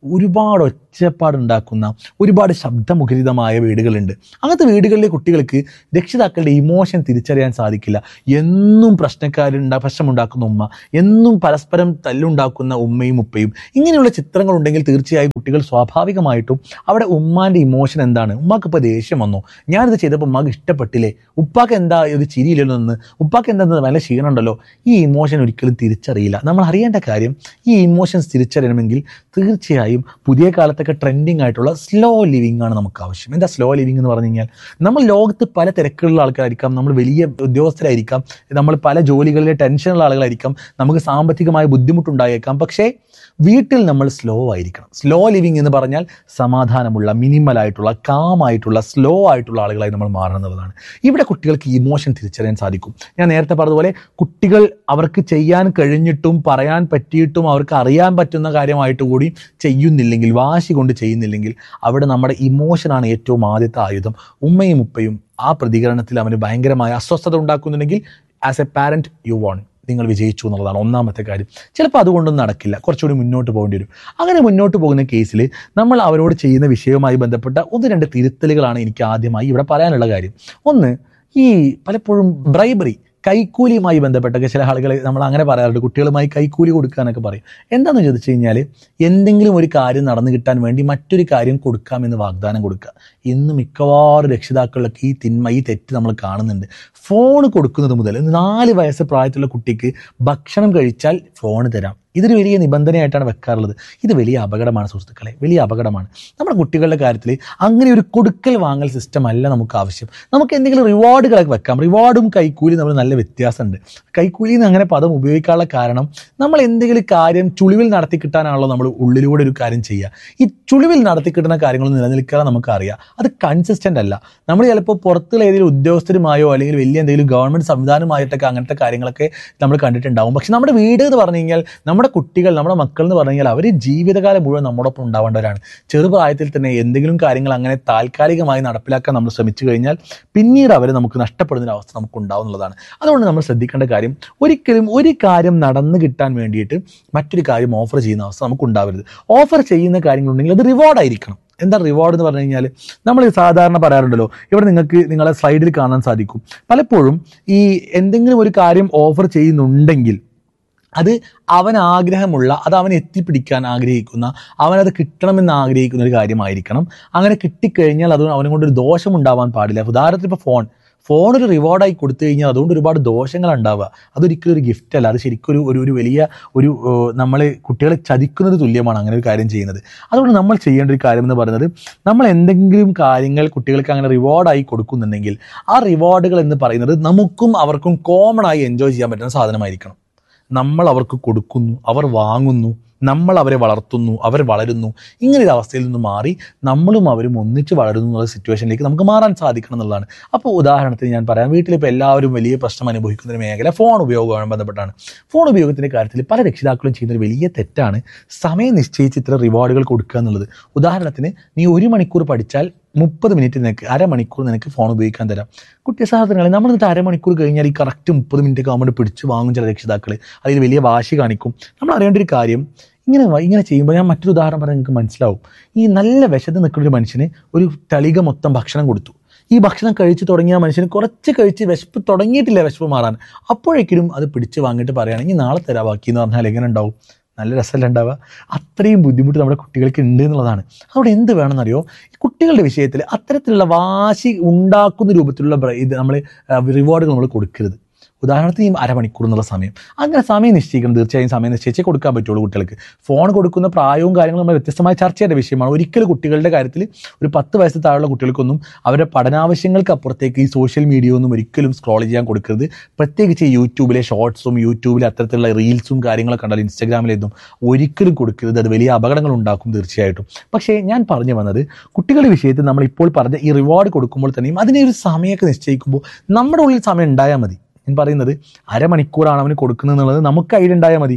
ഒരുപാട് ഒച്ചപ്പാടുണ്ടാക്കുന്ന ഒരുപാട് ശബ്ദമുഖരിതമായ വീടുകളുണ്ട് അങ്ങനത്തെ വീടുകളിലെ കുട്ടികൾക്ക് രക്ഷിതാക്കളുടെ ഇമോഷൻ തിരിച്ചറിയാൻ സാധിക്കില്ല എന്നും പ്രശ്നക്കാരുണ്ടാ പ്രശ്നമുണ്ടാക്കുന്ന ഉമ്മ എന്നും പരസ്പരം തല്ലുണ്ടാക്കുന്ന ഉമ്മയും ഉപ്പയും ഇങ്ങനെയുള്ള ചിത്രങ്ങൾ ഉണ്ടെങ്കിൽ തീർച്ചയായും കുട്ടികൾ സ്വാഭാവികമായിട്ടും അവിടെ ഉമ്മാന്റെ ഇമോഷൻ എന്താണ് ഉമ്മാക്ക് ഇപ്പോൾ ദേഷ്യം വന്നു ഞാനിത് ചെയ്തപ്പോൾ ഉമ്മാക്ക് ഇഷ്ടപ്പെട്ടില്ലേ ഉപ്പാക്ക് എന്താ ഇത് ചിരിയില്ലല്ലോ എന്ന് ഉപ്പാക്ക് എന്താ നല്ല ക്ഷീണമുണ്ടല്ലോ ഈ ഇമോഷൻ ഒരിക്കലും തിരിച്ചറിയില്ല നമ്മൾ അറിയേണ്ട കാര്യം ഈ ഇമോഷൻസ് തിരിച്ചറിയണമെങ്കിൽ തീർച്ചയായും പുതിയ കാലത്തൊക്കെ ട്രെൻഡിങ് ആയിട്ടുള്ള സ്ലോ ലിവിങ് ആണ് നമുക്ക് ആവശ്യം എന്താ സ്ലോ ലിവിങ് എന്ന് പറഞ്ഞു കഴിഞ്ഞാൽ നമ്മൾ ലോകത്ത് പല തിരക്കുള്ള ആൾക്കാരായിരിക്കാം നമ്മൾ വലിയ ഉദ്യോഗസ്ഥരായിരിക്കാം നമ്മൾ പല ജോലികളിലെ ടെൻഷനുള്ള ആളുകളായിരിക്കാം നമുക്ക് സാമ്പത്തികമായ ബുദ്ധിമുട്ടുണ്ടായേക്കാം പക്ഷേ വീട്ടിൽ നമ്മൾ സ്ലോ ആയിരിക്കണം സ്ലോ ലിവിങ് എന്ന് പറഞ്ഞാൽ സമാധാനമുള്ള മിനിമൽ ആയിട്ടുള്ള കാം ആയിട്ടുള്ള സ്ലോ ആയിട്ടുള്ള ആളുകളായി നമ്മൾ മാറണമെന്നുള്ളതാണ് ഇവിടെ കുട്ടികൾക്ക് ഇമോഷൻ തിരിച്ചറിയാൻ സാധിക്കും ഞാൻ നേരത്തെ പറഞ്ഞതുപോലെ കുട്ടികൾ അവർക്ക് ചെയ്യാൻ കഴിഞ്ഞിട്ടും പറയാൻ പറ്റിയിട്ടും അവർക്ക് അറിയാൻ പറ്റുന്ന കാര്യമായിട്ട് കൂടി ചെയ്യുന്നില്ലെങ്കിൽ വാശി കൊണ്ട് ചെയ്യുന്നില്ലെങ്കിൽ അവിടെ നമ്മുടെ ഇമോഷനാണ് ഏറ്റവും ആദ്യത്തെ ആയുധം ഉമ്മയും ഉപ്പയും ആ പ്രതികരണത്തിൽ അവന് ഭയങ്കരമായ അസ്വസ്ഥത ഉണ്ടാക്കുന്നുണ്ടെങ്കിൽ as a parent you won നിങ്ങൾ വിജയിച്ചു എന്നുള്ളതാണ് ഒന്നാമത്തെ കാര്യം ചിലപ്പോൾ അതുകൊണ്ടൊന്നും നടക്കില്ല കുറച്ചുകൂടി മുന്നോട്ട് പോകേണ്ടി വരും അങ്ങനെ മുന്നോട്ട് പോകുന്ന കേസിൽ നമ്മൾ അവരോട് ചെയ്യുന്ന വിഷയവുമായി ബന്ധപ്പെട്ട ഒന്ന് രണ്ട് തിരുത്തലുകളാണ് എനിക്ക് ആദ്യമായി ഇവിടെ പറയാനുള്ള കാര്യം ഒന്ന് ഈ പലപ്പോഴും ബ്രൈബറി കൈക്കൂലിയുമായി ബന്ധപ്പെട്ടൊക്കെ ചില ആളുകൾ നമ്മൾ അങ്ങനെ പറയാറുണ്ട് കുട്ടികളുമായി കൈക്കൂലി കൊടുക്കുക എന്നൊക്കെ പറയും എന്താണെന്ന് ചോദിച്ചു കഴിഞ്ഞാൽ എന്തെങ്കിലും ഒരു കാര്യം നടന്നു കിട്ടാൻ വേണ്ടി മറ്റൊരു കാര്യം കൊടുക്കാമെന്ന് വാഗ്ദാനം കൊടുക്കുക ഇന്ന് മിക്കവാറും രക്ഷിതാക്കളിലൊക്കെ ഈ തിന്മ ഈ തെറ്റ് നമ്മൾ കാണുന്നുണ്ട് ഫോൺ കൊടുക്കുന്നത് മുതൽ നാല് വയസ്സ് പ്രായത്തിലുള്ള കുട്ടിക്ക് ഭക്ഷണം കഴിച്ചാൽ ഫോൺ തരാം ഇതൊരു വലിയ നിബന്ധനയായിട്ടാണ് വെക്കാറുള്ളത് ഇത് വലിയ അപകടമാണ് സുഹൃത്തുക്കളെ വലിയ അപകടമാണ് നമ്മുടെ കുട്ടികളുടെ കാര്യത്തിൽ അങ്ങനെ ഒരു കൊടുക്കൽ വാങ്ങൽ സിസ്റ്റം അല്ല നമുക്ക് ആവശ്യം നമുക്ക് എന്തെങ്കിലും റിവാർഡുകളൊക്കെ വെക്കാം റിവാർഡും കൈക്കൂലി നമ്മൾ നല്ല വ്യത്യാസമുണ്ട് കൈക്കൂലി എന്ന് അങ്ങനെ പദം ഉപയോഗിക്കാനുള്ള കാരണം നമ്മൾ എന്തെങ്കിലും കാര്യം ചുളിവിൽ നടത്തി കിട്ടാനാണല്ലോ നമ്മൾ ഉള്ളിലൂടെ ഒരു കാര്യം ചെയ്യുക ഈ ചുളിവിൽ നടത്തി കിട്ടുന്ന കാര്യങ്ങൾ നിലനിൽക്കാതെ നമുക്കറിയാം അത് കൺസിസ്റ്റന്റ് അല്ല നമ്മൾ ചിലപ്പോൾ പുറത്തുള്ള ഏതെങ്കിലും ഉദ്യോഗസ്ഥരുമായോ അല്ലെങ്കിൽ വലിയ എന്തെങ്കിലും ഗവൺമെന്റ് സംവിധാനമായിട്ടൊക്കെ അങ്ങനത്തെ കാര്യങ്ങളൊക്കെ നമ്മൾ കണ്ടിട്ടുണ്ടാവും പക്ഷെ നമ്മുടെ വീട് എന്ന് പറഞ്ഞു കഴിഞ്ഞാൽ നമ്മുടെ കുട്ടികൾ നമ്മുടെ മക്കൾ എന്ന് പറഞ്ഞു കഴിഞ്ഞാൽ അവർ ജീവിതകാലം മുഴുവൻ നമ്മോടൊപ്പം ഉണ്ടാവേണ്ടവരാണ് ചെറുപ്രായത്തിൽ തന്നെ എന്തെങ്കിലും കാര്യങ്ങൾ അങ്ങനെ താൽക്കാലികമായി നടപ്പിലാക്കാൻ നമ്മൾ ശ്രമിച്ചു കഴിഞ്ഞാൽ പിന്നീട് അവർ നമുക്ക് നഷ്ടപ്പെടുന്ന ഒരു അവസ്ഥ നമുക്ക് ഉണ്ടാവും എന്നുള്ളതാണ് അതുകൊണ്ട് നമ്മൾ ശ്രദ്ധിക്കേണ്ട കാര്യം ഒരിക്കലും ഒരു കാര്യം നടന്നു കിട്ടാൻ വേണ്ടിയിട്ട് മറ്റൊരു കാര്യം ഓഫർ ചെയ്യുന്ന അവസ്ഥ നമുക്ക് ഉണ്ടാവരുത് ഓഫർ ചെയ്യുന്ന കാര്യങ്ങളുണ്ടെങ്കിൽ അത് റിവാർഡ് ആയിരിക്കണം എന്താ റിവാർഡ് എന്ന് പറഞ്ഞു കഴിഞ്ഞാൽ നമ്മൾ സാധാരണ പറയാറുണ്ടല്ലോ ഇവിടെ നിങ്ങൾക്ക് നിങ്ങളെ സ്ലൈഡിൽ കാണാൻ സാധിക്കും പലപ്പോഴും ഈ എന്തെങ്കിലും ഒരു കാര്യം ഓഫർ ചെയ്യുന്നുണ്ടെങ്കിൽ അത് അവൻ ആഗ്രഹമുള്ള അത് അവൻ എത്തിപ്പിടിക്കാൻ ആഗ്രഹിക്കുന്ന അവനത് കിട്ടണമെന്ന് ആഗ്രഹിക്കുന്ന ഒരു കാര്യമായിരിക്കണം അങ്ങനെ കിട്ടിക്കഴിഞ്ഞാൽ അത് അവനെ കൊണ്ടൊരു ദോഷം ഉണ്ടാവാൻ പാടില്ല ഉദാഹരണത്തിന് ഇപ്പോൾ ഫോൺ ഫോൺ ഒരു റിവാർഡായി കൊടുത്തു കഴിഞ്ഞാൽ അതുകൊണ്ട് ഒരുപാട് ദോഷങ്ങൾ ഉണ്ടാവുക അതൊരിക്കലും ഒരു ഗിഫ്റ്റ് അല്ല അത് ശരിക്കും ഒരു ഒരു ഒരു വലിയ ഒരു നമ്മൾ കുട്ടികളെ ചതിക്കുന്നത് തുല്യമാണ് അങ്ങനെ ഒരു കാര്യം ചെയ്യുന്നത് അതുകൊണ്ട് നമ്മൾ ചെയ്യേണ്ട ഒരു കാര്യം എന്ന് പറയുന്നത് നമ്മൾ എന്തെങ്കിലും കാര്യങ്ങൾ കുട്ടികൾക്ക് അങ്ങനെ റിവാർഡായി കൊടുക്കുന്നുണ്ടെങ്കിൽ ആ റിവാർഡുകൾ എന്ന് പറയുന്നത് നമുക്കും അവർക്കും കോമൺ ആയി എൻജോയ് ചെയ്യാൻ പറ്റുന്ന സാധനമായിരിക്കണം നമ്മൾ അവർക്ക് കൊടുക്കുന്നു അവർ വാങ്ങുന്നു നമ്മൾ അവരെ വളർത്തുന്നു അവർ വളരുന്നു ഇങ്ങനെ ഒരു അവസ്ഥയിൽ നിന്ന് മാറി നമ്മളും അവരും ഒന്നിച്ച് വളരുന്നു എന്നുള്ള സിറ്റുവേഷനിലേക്ക് നമുക്ക് മാറാൻ സാധിക്കണം എന്നുള്ളതാണ് അപ്പോൾ ഉദാഹരണത്തിന് ഞാൻ പറയാം വീട്ടിലിപ്പോൾ എല്ലാവരും വലിയ പ്രശ്നം അനുഭവിക്കുന്ന ഒരു മേഖല ഫോൺ ഉപയോഗവുമായി ബന്ധപ്പെട്ടാണ് ഫോൺ ഉപയോഗത്തിൻ്റെ കാര്യത്തിൽ പല രക്ഷിതാക്കളും ചെയ്യുന്ന ഒരു വലിയ തെറ്റാണ് സമയം നിശ്ചയിച്ച് ഇത്ര റിവാർഡുകൾ കൊടുക്കുക എന്നുള്ളത് ഉദാഹരണത്തിന് നീ ഒരു മണിക്കൂർ പഠിച്ചാൽ മുപ്പത് മിനിറ്റ് നിനക്ക് അരമണിക്കൂർ നിനക്ക് ഫോൺ ഉപയോഗിക്കാൻ തരാം കുട്ടി സഹോദരങ്ങളെ നമ്മൾ എന്നിട്ട് അരമണിക്കൂർ കഴിഞ്ഞാൽ ഈ കറക്റ്റ് മുപ്പത് മിനിറ്റ് ഒക്കെ ആകുമ്പോൾ പിടിച്ച് വാങ്ങും ചില രക്ഷിതാക്കൾ അതിൽ വലിയ വാശി കാണിക്കും നമ്മൾ അറിയേണ്ട ഒരു കാര്യം ഇങ്ങനെ വ- ഇങ്ങനെ ചെയ്യുമ്പോൾ ഞാൻ മറ്റൊരു ഉദാഹരണം പറഞ്ഞാൽ നിങ്ങൾക്ക് മനസ്സിലാവും ഈ നല്ല വിശന്ന് നിൽക്കുന്ന ഒരു മനുഷ്യന് ഒരു തളിക മൊത്തം ഭക്ഷണം കൊടുത്തു ഈ ഭക്ഷണം കഴിച്ച് തുടങ്ങിയ ആ മനുഷ്യന് കുറച്ച് കഴിച്ച് വിശപ്പ് തുടങ്ങിയിട്ടില്ല വിശപ്പ് മാറാൻ അപ്പോഴേക്കും അത് പിടിച്ച് വാങ്ങിയിട്ട് പറയുകയാണെങ്കിൽ നാളെ തരാ ബാക്കി എന്ന് പറഞ്ഞാൽ എങ്ങനെ ഉണ്ടാവും നല്ല രസമല്ല ഉണ്ടാവുക അത്രയും ബുദ്ധിമുട്ട് നമ്മുടെ കുട്ടികൾക്ക് ഉണ്ട് എന്നുള്ളതാണ് അവിടെ എന്ത് വേണമെന്നറിയോ ഈ കുട്ടികളുടെ വിഷയത്തിൽ അത്തരത്തിലുള്ള വാശി ഉണ്ടാക്കുന്ന രൂപത്തിലുള്ള ബ്ര- ഇത് നമ്മൾ റിവാർഡുകൾ നമ്മൾ കൊടുക്കരുത് ഉദാഹരണത്തിന് ഈ അരമണിക്കൂർ എന്നുള്ള സമയം അങ്ങനെ സമയം നിശ്ചയിക്കണം തീർച്ചയായും സമയം നിശ്ചയിച്ചേ കൊടുക്കാൻ പറ്റുള്ളൂ കുട്ടികൾക്ക് ഫോൺ കൊടുക്കുന്ന പ്രായവും കാര്യങ്ങളും നമ്മൾ വ്യത്യസ്തമായി ചർച്ച ചെയ്യേണ്ട വിഷയമാണ് ഒരിക്കലും കുട്ടികളുടെ കാര്യത്തിൽ ഒരു പത്ത് വയസ്സ് താഴെയുള്ള കുട്ടികൾക്കൊന്നും അവരുടെ പഠനാവശ്യങ്ങൾക്ക് അപ്പുറത്തേക്ക് ഈ സോഷ്യൽ മീഡിയ ഒന്നും ഒരിക്കലും സ്ക്രോൾ ചെയ്യാൻ കൊടുക്കരുത് പ്രത്യേകിച്ച് ഈ യൂട്യൂബിലെ ഷോർട്സും യൂട്യൂബിലെ അത്തരത്തിലുള്ള റീൽസും കാര്യങ്ങളൊക്കെ കണ്ടാൽ ഇൻസ്റ്റാഗ്രാമിലേതും ഒരിക്കലും കൊടുക്കരുത് അത് വലിയ അപകടങ്ങൾ ഉണ്ടാക്കും തീർച്ചയായിട്ടും പക്ഷേ ഞാൻ പറഞ്ഞു വന്നത് കുട്ടികളുടെ വിഷയത്തിൽ നമ്മൾ ഇപ്പോൾ പറഞ്ഞ ഈ റിവാർഡ് കൊടുക്കുമ്പോൾ തന്നെയും അതിനെ ഒരു സമയമൊക്കെ നിശ്ചയിക്കുമ്പോൾ നമ്മുടെ ഉള്ളിൽ സമയം ഉണ്ടായാൽ മതി ഞാൻ പറയുന്നത് അരമണിക്കൂറാണ് അവന് കൊടുക്കുന്നത് എന്നുള്ളത് നമുക്ക് ഐഡിയ ഉണ്ടായാൽ മതി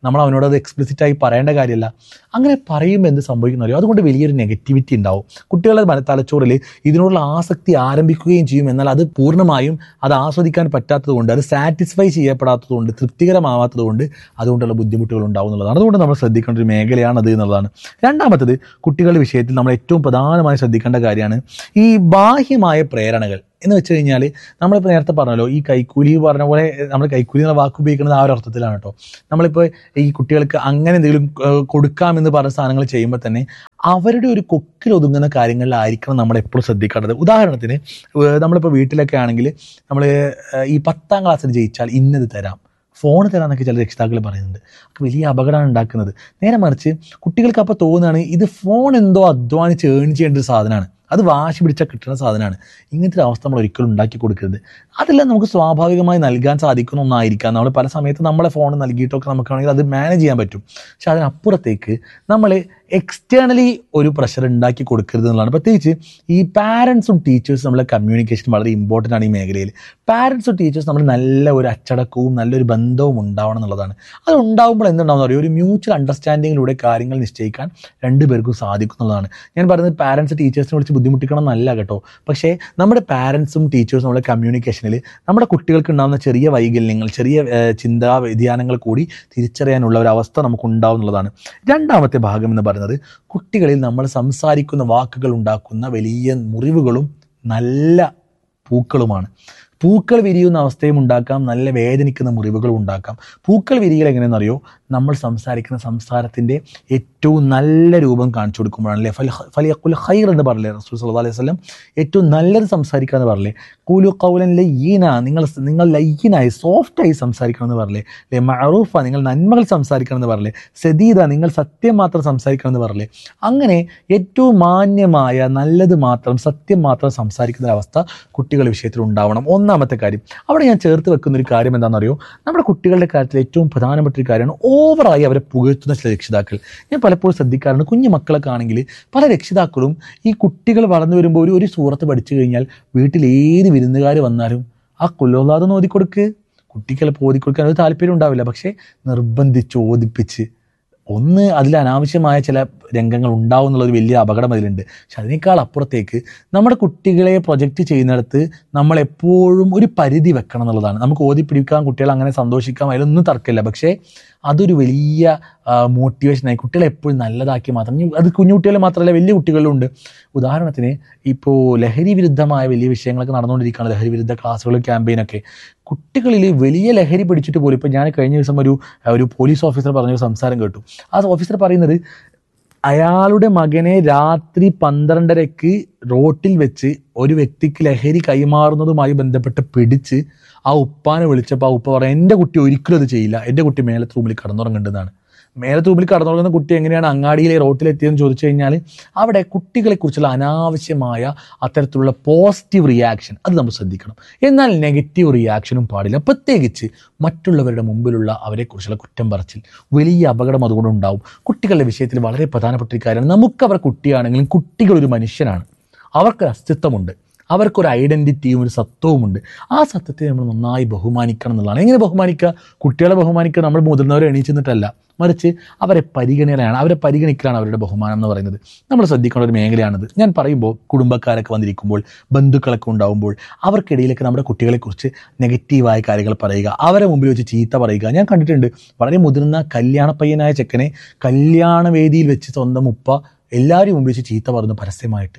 നമ്മൾ അവനോട് അത് എക്സ്പ്ലിസിറ്റ് ആയി പറയേണ്ട കാര്യമല്ല അങ്ങനെ പറയുമ്പോൾ എന്ത് സംഭവിക്കുന്നു അറിയോ അതുകൊണ്ട് വലിയൊരു നെഗറ്റിവിറ്റി ഉണ്ടാവും കുട്ടികളുടെ മന- തലച്ചോറിൽ ഇതിനോടുള്ള ആസക്തി ആരംഭിക്കുകയും ചെയ്യും എന്നാൽ അത് പൂർണ്ണമായും അത് ആസ്വദിക്കാൻ പറ്റാത്തതുകൊണ്ട് അത് സാറ്റിസ്ഫൈ ചെയ്യപ്പെടാത്തതുകൊണ്ട് തൃപ്തികരമാവാത്തതുകൊണ്ട് അതുകൊണ്ടുള്ള ബുദ്ധിമുട്ടുകൾ ഉണ്ടാവും എന്നുള്ളതാണ് അതുകൊണ്ട് നമ്മൾ ശ്രദ്ധിക്കേണ്ട ഒരു മേഖലയാണ് അത് എന്നുള്ളതാണ് രണ്ടാമത്തത് കുട്ടികളുടെ വിഷയത്തിൽ നമ്മൾ ഏറ്റവും പ്രധാനമായി ശ്രദ്ധിക്കേണ്ട കാര്യമാണ് ഈ ബാഹ്യമായ പ്രേരണകൾ എന്ന് വെച്ച് കഴിഞ്ഞാൽ നമ്മളിപ്പോൾ നേരത്തെ പറഞ്ഞല്ലോ ഈ കൈക്കൂലി പറഞ്ഞ പോലെ നമ്മൾ കൈക്കൂലി എന്നുള്ള വാക്ക് ഉപയോഗിക്കുന്നത് ആ ഒരു അർത്ഥത്തിലാണ് കേട്ടോ നമ്മളിപ്പോൾ ഈ കുട്ടികൾക്ക് അങ്ങനെ എന്തെങ്കിലും ഏഹ്, കൊടുക്കാമെന്ന് പറഞ്ഞ സാധനങ്ങൾ ചെയ്യുമ്പോൾ തന്നെ അവരുടെ ഒരു കൊക്കിൽ ഒതുങ്ങുന്ന കാര്യങ്ങളിലായിരിക്കണം നമ്മൾ എപ്പോഴും ശ്രദ്ധിക്കേണ്ടത് ഉദാഹരണത്തിന് ഏഹ്, നമ്മളിപ്പോൾ വീട്ടിലൊക്കെ ആണെങ്കിൽ നമ്മൾ ഈ പത്താം ക്ലാസ്സിൽ ജയിച്ചാൽ ഇന്നത് തരാം ഫോൺ തരാമെന്നൊക്കെ ചില രക്ഷിതാക്കൾ പറയുന്നുണ്ട് അതൊക്കെ വലിയ അപകടമാണ് ഉണ്ടാക്കുന്നത് നേരെ മറിച്ച് കുട്ടികൾക്ക് അപ്പോൾ തോന്നുകയാണ് ഇത് ഫോൺ എന്തോ അധ്വാനിച്ച് ഏൺ ചെയ്യേണ്ട ഒരു സാധനമാണ് അത് വാശി പിടിച്ചാൽ കിട്ടുന്ന സാധനമാണ് ഇങ്ങനത്തെ ഒരു അവസ്ഥ നമ്മൾ ഒരിക്കലും ഉണ്ടാക്കി കൊടുക്കരുത് അതെല്ലാം നമുക്ക് സ്വാഭാവികമായി നൽകാൻ സാധിക്കുന്ന ഒന്നായിരിക്കാം നമ്മൾ പല സമയത്ത് നമ്മളെ ഫോൺ നൽകിയിട്ടൊക്കെ നമുക്കാണെങ്കിൽ അത് മാനേജ് ചെയ്യാൻ പറ്റും പക്ഷെ അതിനപ്പുറത്തേക്ക് നമ്മൾ എക്സ്റ്റേണലി ഒരു പ്രഷർ ഉണ്ടാക്കി കൊടുക്കരുത് എന്നുള്ളതാണ് പ്രത്യേകിച്ച് ഈ പാരൻസും ടീച്ചേഴ്സും നമ്മളെ കമ്മ്യൂണിക്കേഷൻ വളരെ ഇമ്പോർട്ടൻ്റ് ആണ് ഈ മേഖലയിൽ പാരൻസും ടീച്ചേഴ്സും നമ്മൾ നല്ല ഒരു അച്ചടക്കവും നല്ലൊരു ബന്ധവും ഉണ്ടാവണം എന്നുള്ളതാണ് അത് ഉണ്ടാകുമ്പോൾ എന്തുണ്ടാവും അറിയോ ഒരു മ്യൂച്വൽ അണ്ടർസ്റ്റാൻഡിങ്ങിലൂടെ കാര്യങ്ങൾ നിശ്ചയിക്കാൻ രണ്ടുപേർക്കും സാധിക്കും എന്നുള്ളതാണ് ഞാൻ പറയുന്നത് പാരൻസ് ടീച്ചേഴ്സിനെ വിളിച്ച് ബുദ്ധിമുട്ടിക്കണം എന്നല്ല കേട്ടോ പക്ഷേ നമ്മുടെ പാരൻസും ടീച്ചേഴ്സും നമ്മുടെ കമ്മ്യൂണിക്കേഷനിൽ നമ്മുടെ കുട്ടികൾക്ക് ഉണ്ടാകുന്ന ചെറിയ വൈകല്യങ്ങൾ ചെറിയ ഏഹ്, ചിന്താ വ്യതിയാനങ്ങൾ കൂടി തിരിച്ചറിയാനുള്ള ഒരു അവസ്ഥ നമുക്ക് ഉണ്ടാവും എന്നുള്ളതാണ് രണ്ടാമത്തെ ഭാഗം എന്ന് പറയുന്നത് കുട്ടികളിൽ നമ്മൾ സംസാരിക്കുന്ന വാക്കുകൾ ഉണ്ടാക്കുന്ന വലിയ മുറിവുകളും നല്ല പൂക്കളുമാണ് പൂക്കൾ വിരിയുന്ന അവസ്ഥയും ഉണ്ടാക്കാം നല്ല വേദനിക്കുന്ന മുറിവുകളും ഉണ്ടാക്കാം പൂക്കൾ വിരിയൽ എങ്ങനെയെന്നറിയോ നമ്മൾ സംസാരിക്കുന്ന സംസാരത്തിൻ്റെ ഏറ്റവും നല്ല രൂപം കാണിച്ചു കൊടുക്കുമ്പോഴാണ് അല്ലേ ഫൽ ഫലിയക്കുൽ ഹൈർ എന്ന് പറഞ്ഞില്ലേ റസൂൽ സല്ലല്ലാഹു അലൈഹി വസല്ലം ഏറ്റവും നല്ലത് സംസാരിക്കുക എന്ന് പറഞ്ഞില്ലേ കൂലു കൗലൻ ലയ്യീന നിങ്ങൾ നിങ്ങൾ ലയ്യനായി സോഫ്റ്റായി സംസാരിക്കണം എന്ന് പറഞ്ഞില്ലേ അല്ലെ മഅറൂഫ നിങ്ങൾ നന്മകൾ സംസാരിക്കണം എന്ന് പറഞ്ഞില്ലേ സദീദ നിങ്ങൾ സത്യം മാത്രം സംസാരിക്കണം എന്ന് പറഞ്ഞില്ലേ അങ്ങനെ ഏറ്റവും മാന്യമായ നല്ലത് മാത്രം സത്യം മാത്രം സംസാരിക്കുന്ന ഒരു അവസ്ഥ കുട്ടികളുടെ വിഷയത്തിൽ ഉണ്ടാവണം ഒന്നാമത്തെ കാര്യം അവിടെ ഞാൻ ചേർത്ത് വെക്കുന്ന ഒരു കാര്യം എന്താണെന്നറിയോ നമ്മുടെ കുട്ടികളുടെ കാര്യത്തിൽ ഏറ്റവും പ്രധാനപ്പെട്ട ഒരു കാര്യമാണ് ഓവറായി അവരെ പുകഴ്ത്തുന്ന ചില രക്ഷിതാക്കൾ ഞാൻ പലപ്പോഴും ശ്രദ്ധിക്കാറുണ്ട് കുഞ്ഞു മക്കളൊക്കെ ആണെങ്കിൽ പല രക്ഷിതാക്കളും ഈ കുട്ടികൾ വളർന്നു വരുമ്പോൾ ഒരു ഒരു സൂറത്ത് പഠിച്ചു കഴിഞ്ഞാൽ വീട്ടിൽ ഏത് വിരുന്നുകാർ വന്നാലും ആ കൊല്ലോതാതെ ഓതി കൊടുക്ക് കുട്ടിക്ക് ചിലപ്പോൾ ഓതി കൊടുക്കാൻ ഒരു താല്പര്യം ഉണ്ടാവില്ല പക്ഷേ നിർബന്ധിച്ച് ഓദിപ്പിച്ച് ഒന്ന് അതിൽ അനാവശ്യമായ ചില രംഗങ്ങൾ ഉണ്ടാവും എന്നുള്ളൊരു വലിയ അപകടം അതിലുണ്ട് പക്ഷെ അതിനേക്കാൾ അപ്പുറത്തേക്ക് നമ്മുടെ കുട്ടികളെ പ്രൊജക്റ്റ് ചെയ്യുന്നിടത്ത് നമ്മൾ എപ്പോഴും ഒരു പരിധി വെക്കണം എന്നുള്ളതാണ് നമുക്ക് ഓതി പിടിക്കാം കുട്ടികളെ അങ്ങനെ സന്തോഷിക്കാം അതിലൊന്നും തർക്കമില്ല പക്ഷേ അതൊരു വലിയ മോട്ടിവേഷനായി കുട്ടികളെ എപ്പോഴും നല്ലതാക്കി മാത്രം ഇനി അത് കുഞ്ഞു കുട്ടികൾ മാത്രമല്ല വലിയ കുട്ടികളിലും ഉണ്ട് ഉദാഹരണത്തിന് ഇപ്പോൾ ലഹരി വിരുദ്ധമായ വലിയ വിഷയങ്ങളൊക്കെ നടന്നുകൊണ്ടിരിക്കുകയാണ് ലഹരി വിരുദ്ധ ക്ലാസ്സുകൾ ക്യാമ്പയിനൊക്കെ കുട്ടികളിൽ വലിയ ലഹരി പിടിച്ചിട്ട് പോലും ഇപ്പം ഞാൻ കഴിഞ്ഞ ദിവസം ഒരു ഒരു പോലീസ് ഓഫീസർ പറഞ്ഞൊരു സംസാരം കേട്ടു ആ ഓഫീസർ പറയുന്നത് അയാളുടെ മകനെ രാത്രി പന്ത്രണ്ടരയ്ക്ക് റോട്ടിൽ വെച്ച് ഒരു വ്യക്തിക്ക് ലഹരി കൈമാറുന്നതുമായി ബന്ധപ്പെട്ട് പിടിച്ച് ആ ഉപ്പാനെ വിളിച്ചപ്പോൾ ആ ഉപ്പ പറയാം എൻ്റെ കുട്ടി ഒരിക്കലും അത് ചെയ്യില്ല എൻ്റെ കുട്ടി മേലത്തെ റൂമിൽ കടന്നുറങ്ങേണ്ടതാണ് മേലത്തെ റൂമിൽ കടന്നുറങ്ങുന്ന കുട്ടി എങ്ങനെയാണ് അങ്ങാടിയിലെ റോട്ടിലെത്തിയതെന്ന് ചോദിച്ചു കഴിഞ്ഞാൽ അവിടെ കുട്ടികളെക്കുറിച്ചുള്ള അനാവശ്യമായ അത്തരത്തിലുള്ള പോസിറ്റീവ് റിയാക്ഷൻ അത് നമ്മൾ ശ്രദ്ധിക്കണം എന്നാൽ നെഗറ്റീവ് റിയാക്ഷനും പാടില്ല പ്രത്യേകിച്ച് മറ്റുള്ളവരുടെ മുമ്പിലുള്ള അവരെക്കുറിച്ചുള്ള കുറ്റം പറച്ചിൽ വലിയ അപകടം അതുകൊണ്ട് ഉണ്ടാവും കുട്ടികളുടെ വിഷയത്തിൽ വളരെ പ്രധാനപ്പെട്ട ഒരു കാര്യമാണ് നമുക്ക് അവർ കുട്ടിയാണെങ്കിലും കുട്ടികൾ ഒരു മനുഷ്യനാണ് അവർക്ക് അസ്തിത്വമുണ്ട് അവർക്കൊരു ഐഡൻറ്റിറ്റിയും ഒരു സത്വവുമുണ്ട് ആ സത്യത്തെ നമ്മൾ നന്നായി ബഹുമാനിക്കണം എന്നുള്ളതാണ് എങ്ങനെ ബഹുമാനിക്കുക കുട്ടികളെ ബഹുമാനിക്കുക നമ്മൾ മുതിർന്നവരെ എണീച്ചു നിന്നിട്ടല്ല മറിച്ച് അവരെ പരിഗണനയാണ് അവരെ പരിഗണിക്കലാണ് അവരുടെ ബഹുമാനം എന്ന് പറയുന്നത് നമ്മൾ ശ്രദ്ധിക്കേണ്ട ഒരു മേഖലയാണിത് ഞാൻ പറയുമ്പോൾ കുടുംബക്കാരൊക്കെ വന്നിരിക്കുമ്പോൾ ബന്ധുക്കളൊക്കെ ഉണ്ടാകുമ്പോൾ അവർക്കിടയിലൊക്കെ നമ്മുടെ കുട്ടികളെക്കുറിച്ച് നെഗറ്റീവായ കാര്യങ്ങൾ പറയുക അവരെ മുമ്പിൽ വെച്ച് ചീത്ത പറയുക ഞാൻ കണ്ടിട്ടുണ്ട് വളരെ മുതിർന്ന കല്യാണ പയ്യനായ ചെക്കനെ കല്യാണ വേദിയിൽ വെച്ച് സ്വന്തം ഉപ്പ എല്ലാവരും മുമ്പിൽ വെച്ച് ചീത്ത പറഞ്ഞു പരസ്യമായിട്ട്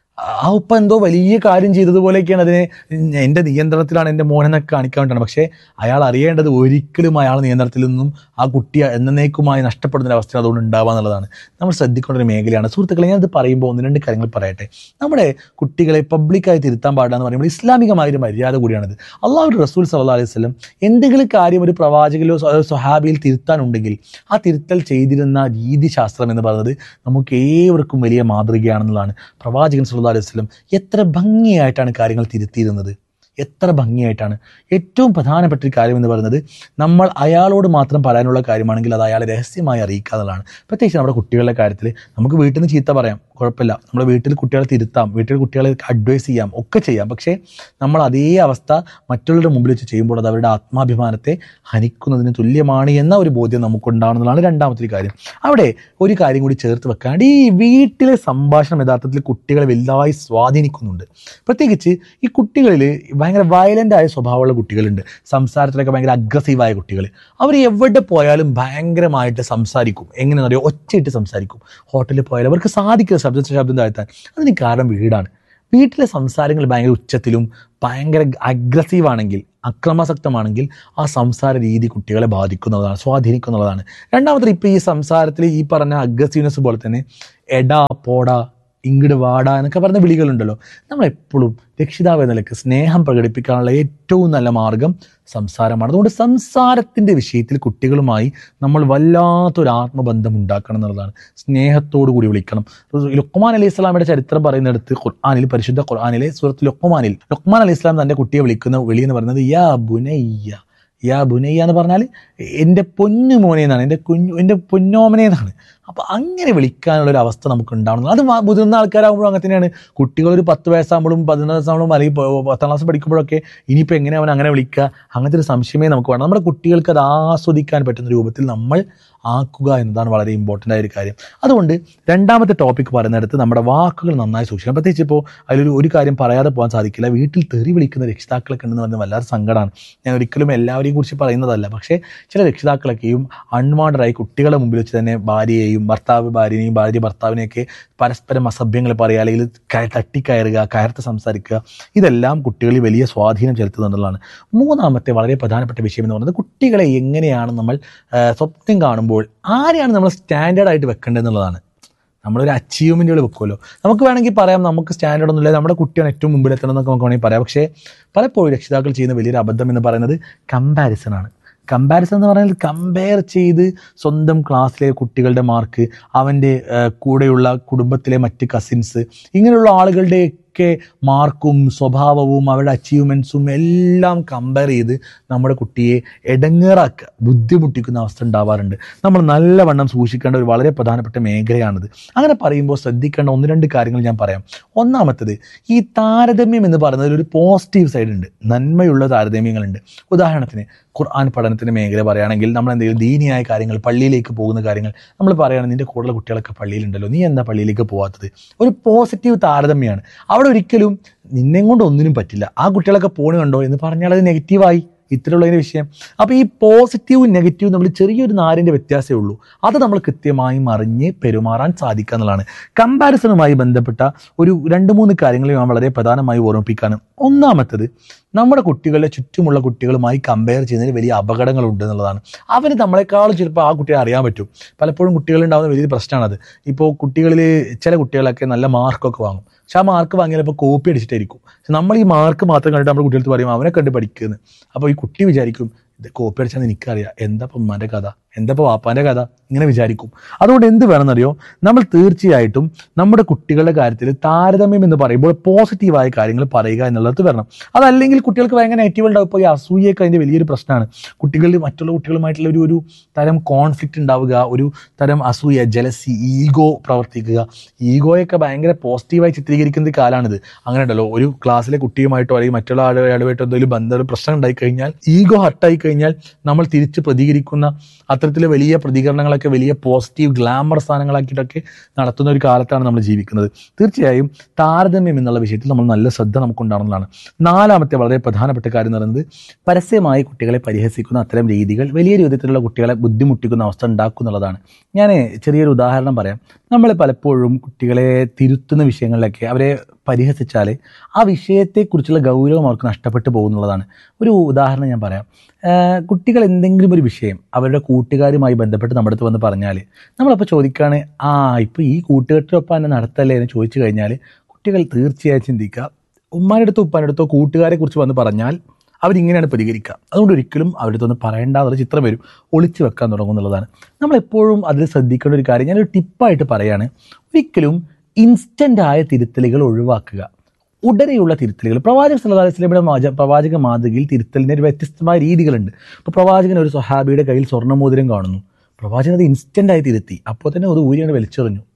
ആ ഉപ്പ എന്തോ വലിയ കാര്യം ചെയ്തതുപോലെയൊക്കെയാണ് അതിനെ എൻ്റെ നിയന്ത്രണത്തിലാണ് എൻ്റെ മോനെന്നൊക്കെ കാണിക്കാൻ വേണ്ടിയാണ് പക്ഷേ അയാൾ അറിയേണ്ടത് ഒരിക്കലും അയാൾ നിയന്ത്രണത്തിൽ നിന്നും ആ കുട്ടി എന്നേക്കുമായി നഷ്ടപ്പെടുന്ന ഒരു അവസ്ഥ അതുകൊണ്ട് ഉണ്ടാവുക എന്നുള്ളതാണ് നമ്മൾ ശ്രദ്ധിക്കേണ്ട ഒരു മേഖലയാണ് സുഹൃത്തുക്കളെ ഞാനത് പറയുമ്പോൾ ഒന്ന് രണ്ട് കാര്യങ്ങൾ പറയട്ടെ നമ്മുടെ കുട്ടികളെ പബ്ലിക്കായി തിരുത്താൻ പാടില്ല എന്ന് പറയുമ്പോൾ ഇസ്ലാമികമായ ഒരു മര്യാദ കൂടിയാണിത് അള്ളാഹു റസൂൽ സല്ലാ അലൈഹി സ്വലം എന്തെങ്കിലും കാര്യം ഒരു പ്രവാചകലോ സ്വ- സ്വഹാബിയിൽ തിരുത്താനുണ്ടെങ്കിൽ ആ തിരുത്തൽ ചെയ്തിരുന്ന രീതിശാസ്ത്രം എന്ന് പറയുന്നത് നമുക്ക് ഏവർക്കും വലിയ മാതൃകയാണെന്നുള്ളതാണ് പ്രവാചകൻ സല്ലല്ലാഹു അലൈഹി വസല്ലം എത്ര ഭംഗിയായിട്ടാണ് കാര്യങ്ങൾ തിരുത്തിയിരുന്നത് എത്ര ഭംഗിയായിട്ടാണ് ഏറ്റവും പ്രധാനപ്പെട്ട ഒരു കാര്യം എന്ന് പറയുന്നത് നമ്മൾ അയാളോട് മാത്രം പറയാനുള്ള കാര്യമാണെങ്കിൽ അത് അയാളെ രഹസ്യമായി അറിയിക്കുക എന്നുള്ളതാണ് പ്രത്യേകിച്ച് നമ്മുടെ കുട്ടികളുടെ കാര്യത്തിൽ നമുക്ക് വീട്ടിൽ നിന്ന് ചീത്ത പറയാം കുഴപ്പമില്ല നമ്മുടെ വീട്ടിൽ കുട്ടികളെ തിരുത്താം വീട്ടിൽ കുട്ടികളെ അഡ്വൈസ് ചെയ്യാം ഒക്കെ ചെയ്യാം പക്ഷേ നമ്മൾ അതേ അവസ്ഥ മറ്റുള്ളവരുടെ മുമ്പിൽ വെച്ച് ചെയ്യുമ്പോൾ അത് അവരുടെ ആത്മാഭിമാനത്തെ ഹനിക്കുന്നതിന് തുല്യമാണ് എന്ന ഒരു ബോധ്യം നമുക്കുണ്ടാവുന്നതാണ് രണ്ടാമത്തെ ഒരു കാര്യം അവിടെ ഒരു കാര്യം കൂടി ചേർത്ത് വെക്കാണ്ട് ഈ വീട്ടിലെ സംഭാഷണം യഥാർത്ഥത്തിൽ കുട്ടികളെ വലുതായി സ്വാധീനിക്കുന്നുണ്ട് പ്രത്യേകിച്ച് ഈ കുട്ടികളിൽ ഭയങ്കര വയലൻ്റ് ആയ സ്വഭാവമുള്ള കുട്ടികളുണ്ട് സംസാരത്തിലൊക്കെ ഭയങ്കര അഗ്രസീവായ കുട്ടികൾ അവർ എവിടെ പോയാലും ഭയങ്കരമായിട്ട് സംസാരിക്കും എങ്ങനെയാണെന്ന് അറിയോ ഒച്ചയിട്ട് സംസാരിക്കും ഹോട്ടലിൽ പോയാൽ അവർക്ക് സാധിക്കില്ല ശബ്ദ ശബ്ദം താഴ്ത്താൻ അതിന് കാരണം വീടാണ് വീട്ടിലെ സംസാരങ്ങൾ ഭയങ്കര ഉച്ചത്തിലും ഭയങ്കര അഗ്രസീവ് ആണെങ്കിൽ അക്രമാസക്തമാണെങ്കിൽ ആ സംസാര രീതി കുട്ടികളെ ബാധിക്കുന്നതാണ് സ്വാധീനിക്കുന്നതാണ് രണ്ടാമത്തെ ഇപ്പോൾ ഈ സംസാരത്തിൽ ഈ പറഞ്ഞ അഗ്രസീവ്നെസ് പോലെ തന്നെ എടാ പോടാ ഇങ്ങട് വാടാ എന്നൊക്കെ പറഞ്ഞ വിളികളുണ്ടല്ലോ നമ്മൾ എപ്പോഴും രക്ഷിതാവ് എന്ന നിലയ്ക്ക് സ്നേഹം പ്രകടിപ്പിക്കാനുള്ള ഏറ്റവും നല്ല മാർഗം സംസാരമാണ് അതുകൊണ്ട് സംസാരത്തിൻ്റെ വിഷയത്തിൽ കുട്ടികളുമായി നമ്മൾ വല്ലാത്തൊരു ആത്മബന്ധം ഉണ്ടാക്കണം എന്നുള്ളതാണ് സ്നേഹത്തോടു കൂടി വിളിക്കണം ലുക്മാൻ അലി ഇസ്ലാമിയുടെ ചരിത്രം പറയുന്നിടത്ത് ഖുർആാനിൽ പരിശുദ്ധ ഖുർആാനിലെ സൂറത്ത് ലുക്മാനിൽ ലുക്മാൻ അലി ഇസ്ലാം തൻ്റെ കുട്ടിയെ വിളിക്കുന്ന വിളി എന്ന് പറയുന്നത് യാ ബുനയ്യ യാ ബുനയ്യ എന്ന് പറഞ്ഞാൽ എൻ്റെ പൊന്നു മോനെ എന്നാണ് എൻ്റെ കുഞ്ഞു എൻ്റെ പൊന്നോമനെ എന്നാണ് അപ്പോൾ അങ്ങനെ വിളിക്കാനുള്ള ഒരു അവസ്ഥ നമുക്ക് ഉണ്ടാവണം അത് മ- മുതിർന്ന ആൾക്കാരാകുമ്പോഴും അങ്ങനെ തന്നെയാണ് കുട്ടികൾ ഒരു പത്ത് വയസ്സാകുമ്പോഴും പതിനൊന്ന് വയസ്സാകുമ്പോഴും അല്ലെങ്കിൽ പ- പത്താം ക്ലാസ് പഠിക്കുമ്പോഴൊക്കെ ഇനിയിപ്പോൾ എങ്ങനെ അവൻ അങ്ങനെ വിളിക്കുക അങ്ങനത്തെ ഒരു സംശയമേ നമുക്ക് വേണം നമ്മുടെ കുട്ടികൾക്ക് അത് ആസ്വദിക്കാൻ പറ്റുന്ന രൂപത്തിൽ നമ്മൾ ആക്കുക എന്നതാണ് വളരെ ഇമ്പോർട്ടൻ്റ് ആയ ഒരു കാര്യം അതുകൊണ്ട് രണ്ടാമത്തെ ടോപ്പിക് പറയുന്നിടത്ത് നമ്മുടെ വാക്കുകൾ നന്നായി സൂക്ഷിക്കണം പ്രത്യേകിച്ച് ഇപ്പോൾ അതിലൊരു ഒരു കാര്യം പറയാതെ പോകാൻ സാധിക്കില്ല വീട്ടിൽ തെറി വിളിക്കുന്ന രക്ഷിതാക്കളൊക്കെ ഉണ്ടെന്ന് പറഞ്ഞാൽ വല്ലാതെ സങ്കടമാണ് ഞാൻ ഒരിക്കലും എല്ലാവരെയും കുറിച്ച് പറയുന്നതല്ല പക്ഷേ ചില രക്ഷിതാക്കളൊക്കെയും അൺവാണ്ടറായി കുട്ടികളെ മുമ്പിൽ വെച്ച് തന്നെ ഭാര്യയെയും ഭർത്താവ് ഭാര്യനെയും ഭാര്യ ഭർത്താവിനെയൊക്കെ പരസ്പരം അസഭ്യങ്ങൾ പറയുക അല്ലെങ്കിൽ കയ- തട്ടിക്കയറുക കയർത്ത് സംസാരിക്കുക ഇതെല്ലാം കുട്ടികളിൽ വലിയ സ്വാധീനം ചെലുത്തുന്നുള്ളതാണ് മൂന്നാമത്തെ വളരെ പ്രധാനപ്പെട്ട വിഷയം എന്ന് പറയുന്നത് കുട്ടികളെ എങ്ങനെയാണ് നമ്മൾ ആ, സ്വപ്നം കാണുമ്പോൾ ആരെയാണ് നമ്മൾ സ്റ്റാൻഡേർഡ് ആയിട്ട് വെക്കേണ്ടത് എന്നുള്ളതാണ് നമ്മളൊരു അച്ചീവ്മെൻറ്റുകൾ വെക്കുമല്ലോ നമുക്ക് വേണമെങ്കിൽ പറയാം നമുക്ക് സ്റ്റാൻഡേർഡ് ഒന്നുമില്ല നമ്മുടെ കുട്ടിയാണ് ഏറ്റവും മുമ്പിൽ എത്തണം എന്നൊക്കെ നമുക്ക് വേണമെങ്കിൽ പറയാം പക്ഷേ പലപ്പോഴും രക്ഷിതാക്കൾ ചെയ്യുന്ന വലിയൊരു അബദ്ധം എന്ന് പറയുന്നത് കമ്പാരിസൺ ആണ് കമ്പാരിസൺ എന്ന് പറഞ്ഞാൽ കമ്പയർ ചെയ്ത് സ്വന്തം ക്ലാസ്സിലെ കുട്ടികളുടെ മാർക്ക് അവൻ്റെ ആ, കൂടെയുള്ള കുടുംബത്തിലെ മറ്റ് കസിൻസ് ഇങ്ങനെയുള്ള ആളുകളുടെയൊക്കെ മാർക്കും സ്വഭാവവും അവരുടെ അച്ചീവ്മെൻറ്റ്സും എല്ലാം കമ്പയർ ചെയ്ത് നമ്മുടെ കുട്ടിയെ എടങ്ങേറാക്കുക ബുദ്ധിമുട്ടിക്കുന്ന അവസ്ഥ ഉണ്ടാവാറുണ്ട് നമ്മൾ നല്ലവണ്ണം സൂക്ഷിക്കേണ്ട ഒരു വളരെ പ്രധാനപ്പെട്ട മേഖലയാണിത് അങ്ങനെ പറയുമ്പോൾ ശ്രദ്ധിക്കേണ്ട ഒന്ന് രണ്ട് കാര്യങ്ങൾ ഞാൻ പറയാം ഒന്നാമത്തത് ഈ താരതമ്യം എന്ന് പറയുന്നതിൽ ഒരു പോസിറ്റീവ് സൈഡ് ഉണ്ട് നന്മയുള്ള താരതമ്യങ്ങളുണ്ട് ഉദാഹരണത്തിന് ഖുർആൻ പഠനത്തിന് മേഖല പറയുകയാണെങ്കിൽ നമ്മൾ എന്തെങ്കിലും ദീനിയായ കാര്യങ്ങൾ പള്ളിയിലേക്ക് പോകുന്ന കാര്യങ്ങൾ നമ്മൾ പറയുകയാണ് നിന്റെ കൂടുതൽ കുട്ടികളൊക്കെ പള്ളിയിലുണ്ടല്ലോ നീ എന്താ പള്ളിയിലേക്ക് പോകാത്തത് ഒരു പോസിറ്റീവ് താരതമ്യമാണ് അവിടെ ഒരിക്കലും നിന്നെ കൊണ്ട് ഒന്നിനും പറ്റില്ല ആ കുട്ടികളൊക്കെ പോണ് കണ്ടോ എന്ന് പറഞ്ഞാൽ അത് നെഗറ്റീവായി ഇത്തരമുള്ളതിൻ്റെ വിഷയം അപ്പോൾ ഈ പോസിറ്റീവും നെഗറ്റീവും നമ്മൾ ചെറിയൊരു നാരിൻ്റെ വ്യത്യാസമേ ഉള്ളൂ അത് നമ്മൾ കൃത്യമായും അറിഞ്ഞ് പെരുമാറാൻ സാധിക്കുക എന്നുള്ളതാണ് കമ്പാരിസണുമായി ബന്ധപ്പെട്ട ഒരു രണ്ട് മൂന്ന് കാര്യങ്ങൾ ഞാൻ വളരെ പ്രധാനമായി ഓർമ്മിപ്പിക്കാനും ഒന്നാമത്തത് നമ്മുടെ കുട്ടികളുടെ ചുറ്റുമുള്ള കുട്ടികളുമായി കമ്പയർ ചെയ്യുന്നതിന് വലിയ അപകടങ്ങളുണ്ട് എന്നുള്ളതാണ് അവന് നമ്മളെക്കാളും ചിലപ്പോൾ ആ കുട്ടിയെ അറിയാൻ പറ്റും പലപ്പോഴും കുട്ടികളുണ്ടാകുന്ന വലിയൊരു പ്രശ്നമാണത് ഇപ്പോൾ കുട്ടികളിൽ ചില കുട്ടികളൊക്കെ നല്ല മാർക്കൊക്കെ വാങ്ങും പക്ഷെ ആ മാർക്ക് വാങ്ങിയാൽ ഇപ്പോൾ കോപ്പി അടിച്ചിട്ടായിരിക്കും പക്ഷെ നമ്മൾ ഈ മാർക്ക് മാത്രം കണ്ടിട്ട് നമ്മുടെ കുട്ടികൾക്ക് പറയും അവനെ കണ്ട് പഠിക്കുന്നത് അപ്പോൾ ഈ കുട്ടി വിചാരിക്കും ഇത് കോപ്പി അടിച്ചാൽ എനിക്കറിയാം എന്താ ഇപ്പം ഉമ്മാൻ്റെ കഥ എന്താ ഇപ്പോൾ വാപ്പാൻ്റെ കഥ ഇങ്ങനെ വിചാരിക്കും അതുകൊണ്ട് എന്ത് വേണമെന്നറിയോ നമ്മൾ തീർച്ചയായിട്ടും നമ്മുടെ കുട്ടികളുടെ കാര്യത്തിൽ താരതമ്യം എന്ന് പറയുമ്പോൾ പോസിറ്റീവായ കാര്യങ്ങൾ പറയുക എന്നുള്ളത് വരണം അതല്ലെങ്കിൽ കുട്ടികൾക്ക് ഭയങ്കര നെഗറ്റീവ് ഉണ്ടാവും ഇപ്പോൾ ഈ അസൂയൊക്കെ അതിൻ്റെ വലിയൊരു പ്രശ്നമാണ് കുട്ടികളിൽ മറ്റുള്ള കുട്ടികളുമായിട്ടുള്ള ഒരു ഒരു തരം കോൺഫ്ലിക്റ്റ് ഉണ്ടാവുക ഒരു തരം അസൂയ ജലസി ഈഗോ പ്രവർത്തിക്കുക ഈഗോയൊക്കെ ഭയങ്കര പോസിറ്റീവായി ചിത്രീകരിക്കുന്ന ഒരു കാലമാണിത് അങ്ങനെ ഉണ്ടല്ലോ ഒരു ക്ലാസ്സിലെ കുട്ടിയുമായിട്ടോ അല്ലെങ്കിൽ മറ്റുള്ള ആളുകളുമായിട്ടോ എന്തെങ്കിലും ബന്ധം പ്രശ്നം ഉണ്ടായി കഴിഞ്ഞാൽ ഈഗോ ഹട്ടായി കഴിഞ്ഞാൽ നമ്മൾ തിരിച്ച് പ്രതികരിക്കുന്ന അത്തരത്തിലെ വലിയ പ്രതികരണങ്ങളൊക്കെ വലിയ പോസിറ്റീവ് ഗ്ലാമർ സ്ഥാനങ്ങളാക്കിയിട്ടൊക്കെ നടത്തുന്ന ഒരു കാലത്താണ് നമ്മൾ ജീവിക്കുന്നത് തീർച്ചയായും താരതമ്യം എന്നുള്ള വിഷയത്തിൽ നമ്മൾ നല്ല ശ്രദ്ധ നമുക്കുണ്ടാകുന്നതാണ് നാലാമത്തെ വളരെ പ്രധാനപ്പെട്ട കാര്യം എന്ന് പറയുന്നത് പരസ്യമായി കുട്ടികളെ പരിഹസിക്കുന്ന അത്തരം രീതികൾ വലിയ രീതിയിലുള്ള കുട്ടികളെ ബുദ്ധിമുട്ടിക്കുന്ന അവസ്ഥ ഉണ്ടാക്കും എന്നുള്ളതാണ് ഞാൻ ചെറിയൊരു ഉദാഹരണം പറയാം നമ്മൾ പലപ്പോഴും കുട്ടികളെ തിരുത്തുന്ന വിഷയങ്ങളിലൊക്കെ അവരെ പരിഹസിച്ചാൽ ആ വിഷയത്തെക്കുറിച്ചുള്ള ഗൗരവം അവർക്ക് നഷ്ടപ്പെട്ടു പോകുന്നുള്ളതാണ് ഒരു ഉദാഹരണം ഞാൻ പറയാം ആഹ് കുട്ടികൾ എന്തെങ്കിലും ഒരു വിഷയം അവരുടെ കൂട്ടുകാരുമായി ബന്ധപ്പെട്ട് നമ്മുടെ അടുത്ത് വന്ന് പറഞ്ഞാൽ നമ്മളപ്പോൾ ചോദിക്കുകയാണ് ആ ഇപ്പോൾ ഈ കൂട്ടുകെട്ടിനൊപ്പം എന്നെ നടത്തല്ലേ എന്ന് ചോദിച്ചു കഴിഞ്ഞാൽ കുട്ടികൾ തീർച്ചയായും ചിന്തിക്കുക ഉമ്മാൻ്റെ അടുത്തോ ഉപ്പാൻ്റെ അടുത്തോ കൂട്ടുകാരെ കുറിച്ച് വന്ന് പറഞ്ഞാൽ അവരിങ്ങനെയാണ് പ്രതികരിക്കുക അതുകൊണ്ട് ഒരിക്കലും അവരുടെ അടുത്തൊന്ന് പറയേണ്ട എന്നുള്ള ചിത്രം വരും ഒളിച്ചു വെക്കാൻ തുടങ്ങും എന്നുള്ളതാണ് നമ്മളെപ്പോഴും അതിൽ ശ്രദ്ധിക്കേണ്ട ഒരു കാര്യം ഞാനൊരു ടിപ്പായിട്ട് പറയാണ് ഒരിക്കലും ഇൻസ്റ്റൻ്റ് ആയ തിരുത്തലുകൾ ഒഴിവാക്കുക ഉടനെയുള്ള തിരുത്തലുകൾ പ്രവാചക സല്ലല്ലാഹു അലൈഹി വസല്ലമയുടെ മാജ പ്രവാചക മാതൃകയിൽ തിരുത്തലിന് ഒരു വ്യത്യസ്തമായ രീതികളുണ്ട് ഇപ്പോൾ പ്രവാചകൻ ഒരു സ്വഹാബിയുടെ കയ്യിൽ സ്വർണ്ണമോതിരം കാണുന്നു പ്രവാചകൻ അത് ഇൻസ്റ്റൻ്റ് ആയി തിരുത്തി അപ്പോൾ തന്നെ അത് ഊരിയാണ് വലിച്ചെറിഞ്ഞു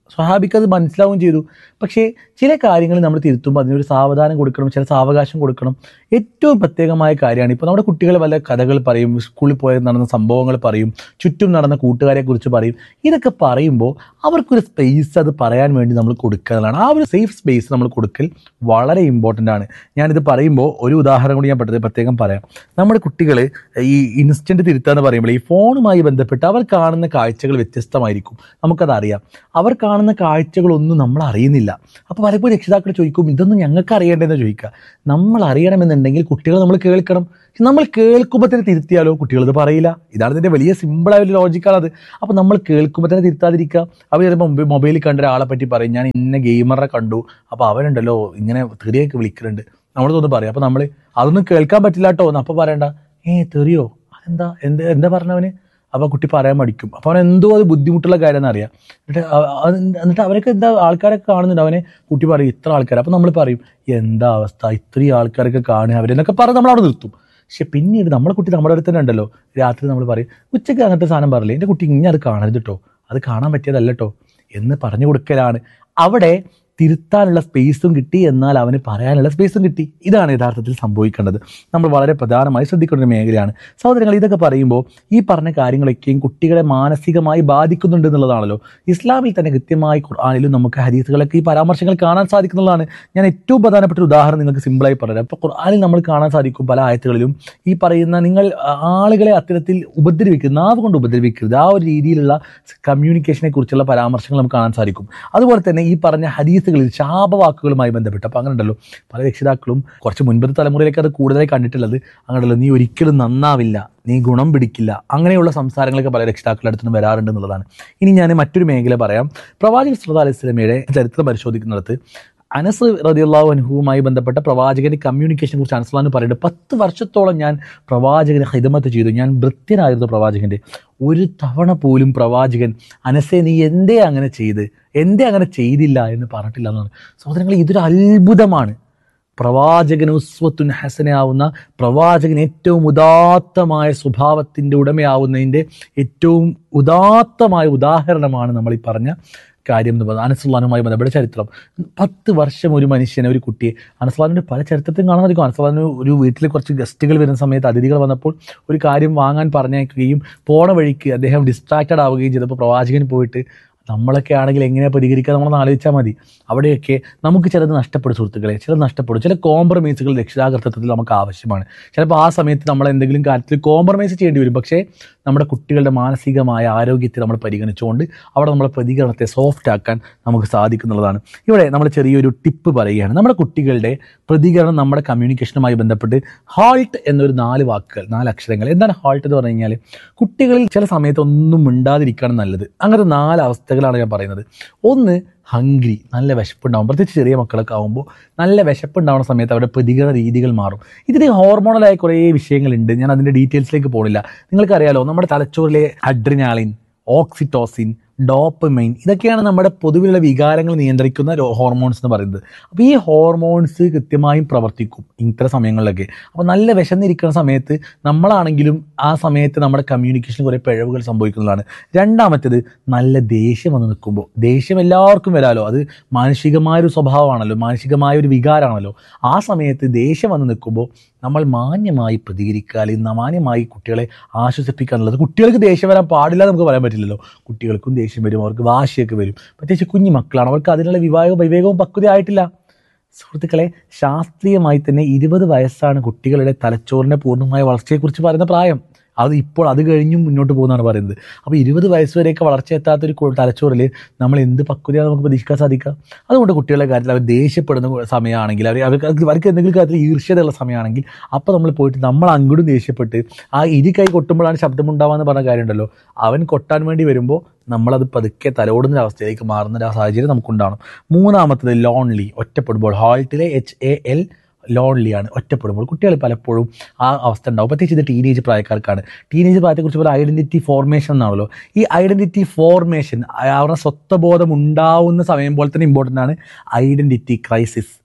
സ്വഹാബിക്ക് അത് മനസ്സിലാവുകയും ചെയ്തു പക്ഷേ ചില കാര്യങ്ങൾ നമ്മൾ തിരുത്തുമ്പോൾ അതിനൊരു സാവധാനം കൊടുക്കണം ചില സാവകാശം കൊടുക്കണം ഏറ്റവും പ്രത്യേകമായ കാര്യമാണ് ഇപ്പോൾ നമ്മുടെ കുട്ടികൾ വല്ല കഥകൾ പറയും സ്കൂളിൽ പോയ നടന്ന സംഭവങ്ങൾ പറയും ചുറ്റും നടന്ന കൂട്ടുകാരെ കുറിച്ച് പറയും ഇതൊക്കെ പറയുമ്പോൾ അവർക്കൊരു സ്പേസ് അത് പറയാൻ വേണ്ടി നമ്മൾ കൊടുക്കുന്നതാണ് ആ ഒരു സേഫ് സ്പേസ് നമ്മൾ കൊടുക്കൽ വളരെ ഇമ്പോർട്ടൻ്റ് ആണ് ഞാനിത് പറയുമ്പോൾ ഒരു ഉദാഹരണം കൂടി ഞാൻ പെട്ടെന്ന് പ്രത്യേകം പറയാം നമ്മുടെ കുട്ടികൾ ഈ ഇൻസ്റ്റൻറ്റ് തിരുത്തുക എന്ന് പറയുമ്പോൾ ഈ ഫോണുമായി ബന്ധപ്പെട്ട് അവർ കാണുന്ന കാഴ്ചകൾ വ്യത്യസ്തമായിരിക്കും നമുക്കത് അറിയാം അവർ കാണുന്ന കാഴ്ചകളൊന്നും നമ്മൾ അറിയുന്നില്ല അപ്പോൾ പലപ്പോഴും രക്ഷിതാക്കൾ ചോദിക്കും ഇതൊന്നും ഞങ്ങൾക്ക് അറിയേണ്ടതെന്ന് ചോദിക്കുക നമ്മൾ അറിയണമെന്നുണ്ടെങ്കിൽ കുട്ടികൾ നമ്മൾ കേൾക്കണം നമ്മൾ കേൾക്കുമ്പോൾ തന്നെ തിരുത്തിയാലോ കുട്ടികൾ ഇത് പറയില്ല ഇതാണ് ഇതിൻ്റെ വലിയ സിമ്പിളായ ഒരു ലോജിക്കാണ് അത് അപ്പോൾ നമ്മൾ കേൾക്കുമ്പോൾ തന്നെ തിരുത്താതിരിക്കുക അവർ ചിലപ്പോൾ മൊബൈലിൽ കണ്ട ഒരാളെ പറ്റി പറയും ഞാൻ ഇന്ന ഗെയിമറെ കണ്ടു അപ്പോൾ അവനുണ്ടല്ലോ ഇങ്ങനെ തെറിയൊക്കെ വിളിക്കുന്നുണ്ട് നമ്മൾ തോന്നുന്നു പറയും അപ്പോൾ നമ്മൾ അതൊന്നും കേൾക്കാൻ പറ്റില്ല കേട്ടോ എന്ന് അപ്പോൾ പറയണ്ട ഏ തെറിയോ അതെന്താ എന്ത് എന്താ പറഞ്ഞവന് അപ്പോൾ കുട്ടി പറയാൻ മടിക്കും അപ്പോൾ അവൻ എന്തോ അത് ബുദ്ധിമുട്ടുള്ള കാര്യം എന്നറിയാം എന്നിട്ട് അ- അത് എന്നിട്ട് അവരൊക്കെ എന്താ ആൾക്കാരൊക്കെ കാണുന്നുണ്ട് അവനെ കുട്ടി പറയും ഇത്ര ആൾക്കാർ അപ്പോൾ നമ്മൾ പറയും എന്താ അവസ്ഥ ഇത്രയും ആൾക്കാരൊക്കെ കാണുക അവരെന്നൊക്കെ പറഞ്ഞ് നമ്മൾ അവിടെ നിർത്തും പക്ഷെ പിന്നീട് നമ്മളെ കുട്ടി നമ്മുടെ അടുത്ത് തന്നെ ഉണ്ടല്ലോ രാത്രി നമ്മൾ പറയും ഉച്ചയ്ക്ക് അങ്ങനത്തെ സാധനം പറയില്ലേ എൻ്റെ കുട്ടി ഇങ്ങനെ അത് കാണരുത് കേട്ടോ അത് കാണാൻ പറ്റിയതല്ല കേട്ടോ എന്ന് പറഞ്ഞു കൊടുക്കലാണ് അവിടെ തിരുത്താനുള്ള സ്പേസും കിട്ടി എന്നാൽ അവന് പറയാനുള്ള സ്പേസും കിട്ടി ഇതാണ് യഥാർത്ഥത്തിൽ സംഭവിക്കേണ്ടത് നമ്മൾ വളരെ പ്രധാനമായി ശ്രദ്ധിക്കേണ്ട ഒരു മേഖലയാണ് സഹോദരങ്ങൾ ഇതൊക്കെ പറയുമ്പോൾ ഈ പറഞ്ഞ കാര്യങ്ങളൊക്കെയും കുട്ടികളെ മാനസികമായി ബാധിക്കുന്നുണ്ട് എന്നുള്ളതാണല്ലോ ഇസ്ലാമിൽ തന്നെ കൃത്യമായി ഖുർആാനിലും നമുക്ക് ഹദീസുകളൊക്കെ ഈ പരാമർശങ്ങൾ കാണാൻ സാധിക്കുന്നതാണ് ഞാൻ ഏറ്റവും പ്രധാനപ്പെട്ട ഒരു ഉദാഹരണം നിങ്ങൾക്ക് സിമ്പിളായി പറയാം അപ്പോൾ ഖുർആാനിൽ നമ്മൾ കാണാൻ സാധിക്കും പല ആയത്തുകളിലും ഈ പറയുന്ന നിങ്ങൾ ആളുകളെ അത്തരത്തിൽ ഉപദ്രവിക്കരുത് നാവ് കൊണ്ട് ഉപദ്രവിക്കരുത് ആ ഒരു രീതിയിലുള്ള കമ്മ്യൂണിക്കേഷനെ കുറിച്ചുള്ള പരാമർശങ്ങൾ നമുക്ക് കാണാൻ സാധിക്കും അതുപോലെ തന്നെ ഈ പറഞ്ഞ ഹദീസുകളിൽ ശാപവാക്കുകളുമായി ബന്ധപ്പെട്ട് അപ്പോൾ അങ്ങനെ ഉണ്ടല്ലോ പല രക്ഷിതാക്കളും കുറച്ച് മുൻപത്തെ തലമുറയിലേക്ക് അത് കൂടുതലായി കണ്ടിട്ടുള്ളത് അങ്ങനെയുള്ളൂ നീ ഒരിക്കലും നന്നാവില്ല നീ ഗുണം പിടിക്കില്ല അങ്ങനെയുള്ള സംസാരങ്ങളൊക്കെ പല രക്ഷിതാക്കളുടെ അടുത്തുനിന്ന് വരാറുണ്ട് എന്നുള്ളതാണ് ഇനി ഞാൻ മറ്റൊരു മേഖല പറയാം പ്രവാചകൻ സല്ലല്ലാഹു അലൈഹി സ്വലമയുടെ ചരിത്രം പരിശോധിക്കുന്നിടത്ത് അനസ് റതിയുള്ളാഹു അനുഭവവുമായി ബന്ധപ്പെട്ട പ്രവാചകന്റെ കമ്മ്യൂണിക്കേഷനെ കുറിച്ച് അനസ്ലാന്ന് പറയുന്നത് പത്ത് വർഷത്തോളം ഞാൻ പ്രവാചകന് ഹിദമത്ത് ചെയ്തു ഞാൻ ഭൃത്യനായിരുന്നു പ്രവാചകന്റെ ഒരു തവണ പോലും പ്രവാചകൻ അനസെ നീ എന്തേ അങ്ങനെ ചെയ്ത് എന്തേ അങ്ങനെ ചെയ്തില്ല എന്ന് പറഞ്ഞിട്ടില്ല എന്നാണ് സഹോദരങ്ങളെ ഇതൊരു അത്ഭുതമാണ് പ്രവാചകന് ഉസ്വത്തുൻ ഹസനാവുന്ന പ്രവാചകൻ ഏറ്റവും ഉദാത്തമായ സ്വഭാവത്തിൻ്റെ ഉടമയാവുന്നതിൻ്റെ ഏറ്റവും ഉദാത്തമായ ഉദാഹരണമാണ് നമ്മൾ ഈ പറഞ്ഞ കാര്യം എന്ന് പറയുന്നത് അനസുല്ലാനുമായി ബന്ധപ്പെട്ട ചരിത്രം പത്ത് വർഷം ഒരു മനുഷ്യനെ ഒരു കുട്ടിയെ അനസുല്ലാനിൻ്റെ പല ചരിത്രത്തിലും കാണാൻ സാധിക്കും അനസുല്ലാന് ഒരു വീട്ടിൽ കുറച്ച് ഗസ്റ്റുകൾ വരുന്ന സമയത്ത് അതിഥികൾ വന്നപ്പോൾ ഒരു കാര്യം വാങ്ങാൻ പറഞ്ഞേക്കുകയും പോണ വഴിക്ക് അദ്ദേഹം ഡിസ്ട്രാക്റ്റഡ് ആവുകയും ചെയ്തപ്പോൾ പ്രവാചകൻ പോയിട്ട് നമ്മളൊക്കെ ആണെങ്കിൽ എങ്ങനെ പ്രതികരിക്കുക നമ്മളൊന്ന് ആലോചിച്ചാൽ മതി അവിടെയൊക്കെ നമുക്ക് ചിലത് നഷ്ടപ്പെടും സുഹൃത്തുക്കളെ ചിലത് നഷ്ടപ്പെടും ചില കോംപ്രമൈസുകൾ രക്ഷിതാകർത്തത്തിൽ നമുക്ക് ആവശ്യമാണ് ചിലപ്പോൾ ആ സമയത്ത് നമ്മൾ എന്തെങ്കിലും കാര്യത്തിൽ കോംപ്രമൈസ് ചെയ്യേണ്ടി വരും പക്ഷേ നമ്മുടെ കുട്ടികളുടെ മാനസികമായ ആരോഗ്യത്തെ നമ്മൾ പരിഗണിച്ചുകൊണ്ട് അവിടെ നമ്മളെ പ്രതികരണത്തെ സോഫ്റ്റ് ആക്കാൻ നമുക്ക് സാധിക്കുന്നുള്ളതാണ് ഇവിടെ നമ്മൾ ചെറിയൊരു ടിപ്പ് പറയുകയാണ് നമ്മുടെ കുട്ടികളുടെ പ്രതികരണം നമ്മുടെ കമ്മ്യൂണിക്കേഷനുമായി ബന്ധപ്പെട്ട് ഹാൾട്ട് എന്നൊരു നാല് വാക്കുകൾ നാല് അക്ഷരങ്ങൾ എന്താണ് ഹാൾട്ട് എന്ന് പറഞ്ഞു കഴിഞ്ഞാൽ കുട്ടികളിൽ ചില സമയത്ത് ഒന്നും മിണ്ടാതിരിക്കുകയാണ് നല്ലത് അങ്ങനത്തെ നാല് അവസ്ഥകളാണ് ഞാൻ പറയുന്നത് ഒന്ന് ഹംഗ്രി നല്ല വിശപ്പുണ്ടാവും പ്രത്യേകിച്ച് ചെറിയ മക്കളൊക്കെ ആകുമ്പോൾ നല്ല വിശപ്പുണ്ടാവുന്ന സമയത്ത് അവരുടെ പ്രതികരണ രീതികൾ മാറും ഇതിന് ഹോർമോണലായ കുറേ വിഷയങ്ങളുണ്ട് ഞാൻ അതിൻ്റെ ഡീറ്റെയിൽസിലേക്ക് പോകുന്നില്ല നിങ്ങൾക്കറിയാലോ നമ്മുടെ തലച്ചോറിലെ അഡ്രിനാലിൻ ഓക്സിറ്റോസിൻ ഡോപ്പമൈൻ ഇതൊക്കെയാണ് നമ്മുടെ പൊതുവിലുള്ള വികാരങ്ങൾ നിയന്ത്രിക്കുന്ന രോ- ഹോർമോൺസ് എന്ന് പറയുന്നത് അപ്പോൾ ഈ ഹോർമോൺസ് കൃത്യമായും പ്രവർത്തിക്കും ഇത്തരം സമയങ്ങളിലൊക്കെ അപ്പോൾ നല്ല വിശന്നിരിക്കുന്ന സമയത്ത് നമ്മളാണെങ്കിലും ആ സമയത്ത് നമ്മുടെ കമ്മ്യൂണിക്കേഷൻ കുറേ പിഴവുകൾ സംഭവിക്കുന്നതാണ് രണ്ടാമത്തേത് നല്ല ദേഷ്യം വന്ന് നിൽക്കുമ്പോൾ ദേഷ്യം എല്ലാവർക്കും വരാമല്ലോ അത് മാനസികമായൊരു സ്വഭാവമാണല്ലോ മാനസികമായ ഒരു വികാരമാണല്ലോ ആ സമയത്ത് ദേഷ്യം വന്ന് നിൽക്കുമ്പോൾ നമ്മൾ മാന്യമായി പ്രതികരിക്കുക അല്ലെങ്കിൽ മാന്യമായി കുട്ടികളെ ആശ്വസിപ്പിക്കുക എന്നുള്ളത് കുട്ടികൾക്ക് ദേഷ്യം വരാൻ പാടില്ല എന്ന് നമുക്ക് പറയാൻ പറ്റില്ലല്ലോ കുട്ടികൾക്കും ദേഷ്യം വരും അവർക്ക് വാശിയൊക്കെ വരും പ്രത്യേകിച്ച് കുഞ്ഞു മക്കളാണ് അവർക്ക് അതിനുള്ള വിവാഹവും വിവേകവും പക്വത ആയിട്ടില്ല സുഹൃത്തുക്കളെ ശാസ്ത്രീയമായി തന്നെ ഇരുപത് വയസ്സാണ് കുട്ടികളുടെ തലച്ചോറിൻ്റെ പൂർണ്ണമായ വളർച്ചയെക്കുറിച്ച് പറയുന്ന പ്രായം അത് ഇപ്പോൾ അത് കഴിഞ്ഞും മുന്നോട്ട് പോകുന്നതാണ് പറയുന്നത് അപ്പോൾ ഇരുപത് വയസ്സ് വരെയൊക്കെ വളർച്ച എത്താത്തൊരു കു- തലച്ചോറിൽ നമ്മൾ എന്ത് പക്വതയാണ് നമുക്ക് പ്രതീക്ഷിക്കാൻ സാധിക്കുക അതുകൊണ്ട് കുട്ടികളുടെ കാര്യത്തിൽ അവർ ദേഷ്യപ്പെടുന്ന സമയമാണെങ്കിൽ അവർ അവർക്ക് അവർക്ക് എന്തെങ്കിലും കാര്യത്തിൽ ഈർഷ്യതയുള്ള സമയമാണെങ്കിൽ അപ്പോൾ നമ്മൾ പോയിട്ട് നമ്മൾ അങ്ങോട്ടും ദേഷ്യപ്പെട്ട് ആ ഇരി കൈ കൊട്ടുമ്പോഴാണ് ശബ്ദമുണ്ടാവാന്ന് പറഞ്ഞ കാര്യമുണ്ടല്ലോ അവൻ കൊട്ടാൻ വേണ്ടി വരുമ്പോൾ നമ്മളത് പതുക്കെ തലോടുന്ന അവസ്ഥയിലേക്ക് മാറുന്ന ഒരു സാഹചര്യം നമുക്കുണ്ടാവണം മൂന്നാമത്തത് ലോൺലി ഒറ്റപ്പെടുമ്പോൾ ഹാൾട്ടിലെ എച്ച് എ എൽ ലോൺലി ആണ് ഒറ്റപ്പെടുമ്പോൾ കുട്ടികൾ പലപ്പോഴും ആ അവസ്ഥ ഉണ്ടാവും പ്രത്യേകിച്ച് ഇത് ടീനേജ് പ്രായക്കാർക്കാണ് ടീനേജ് പ്രായത്തെക്കുറിച്ച് പോലെ ഐഡന്റിറ്റി ഫോർമേഷൻ എന്നാണല്ലോ ഈ ഐഡന്റിറ്റി ഫോർമേഷൻ അവരുടെ സ്വത്വബോധം ഉണ്ടാവുന്ന സമയം പോലെ തന്നെ ഇമ്പോർട്ടൻ്റ് ആണ് ഐഡന്റിറ്റി ക്രൈസിസ്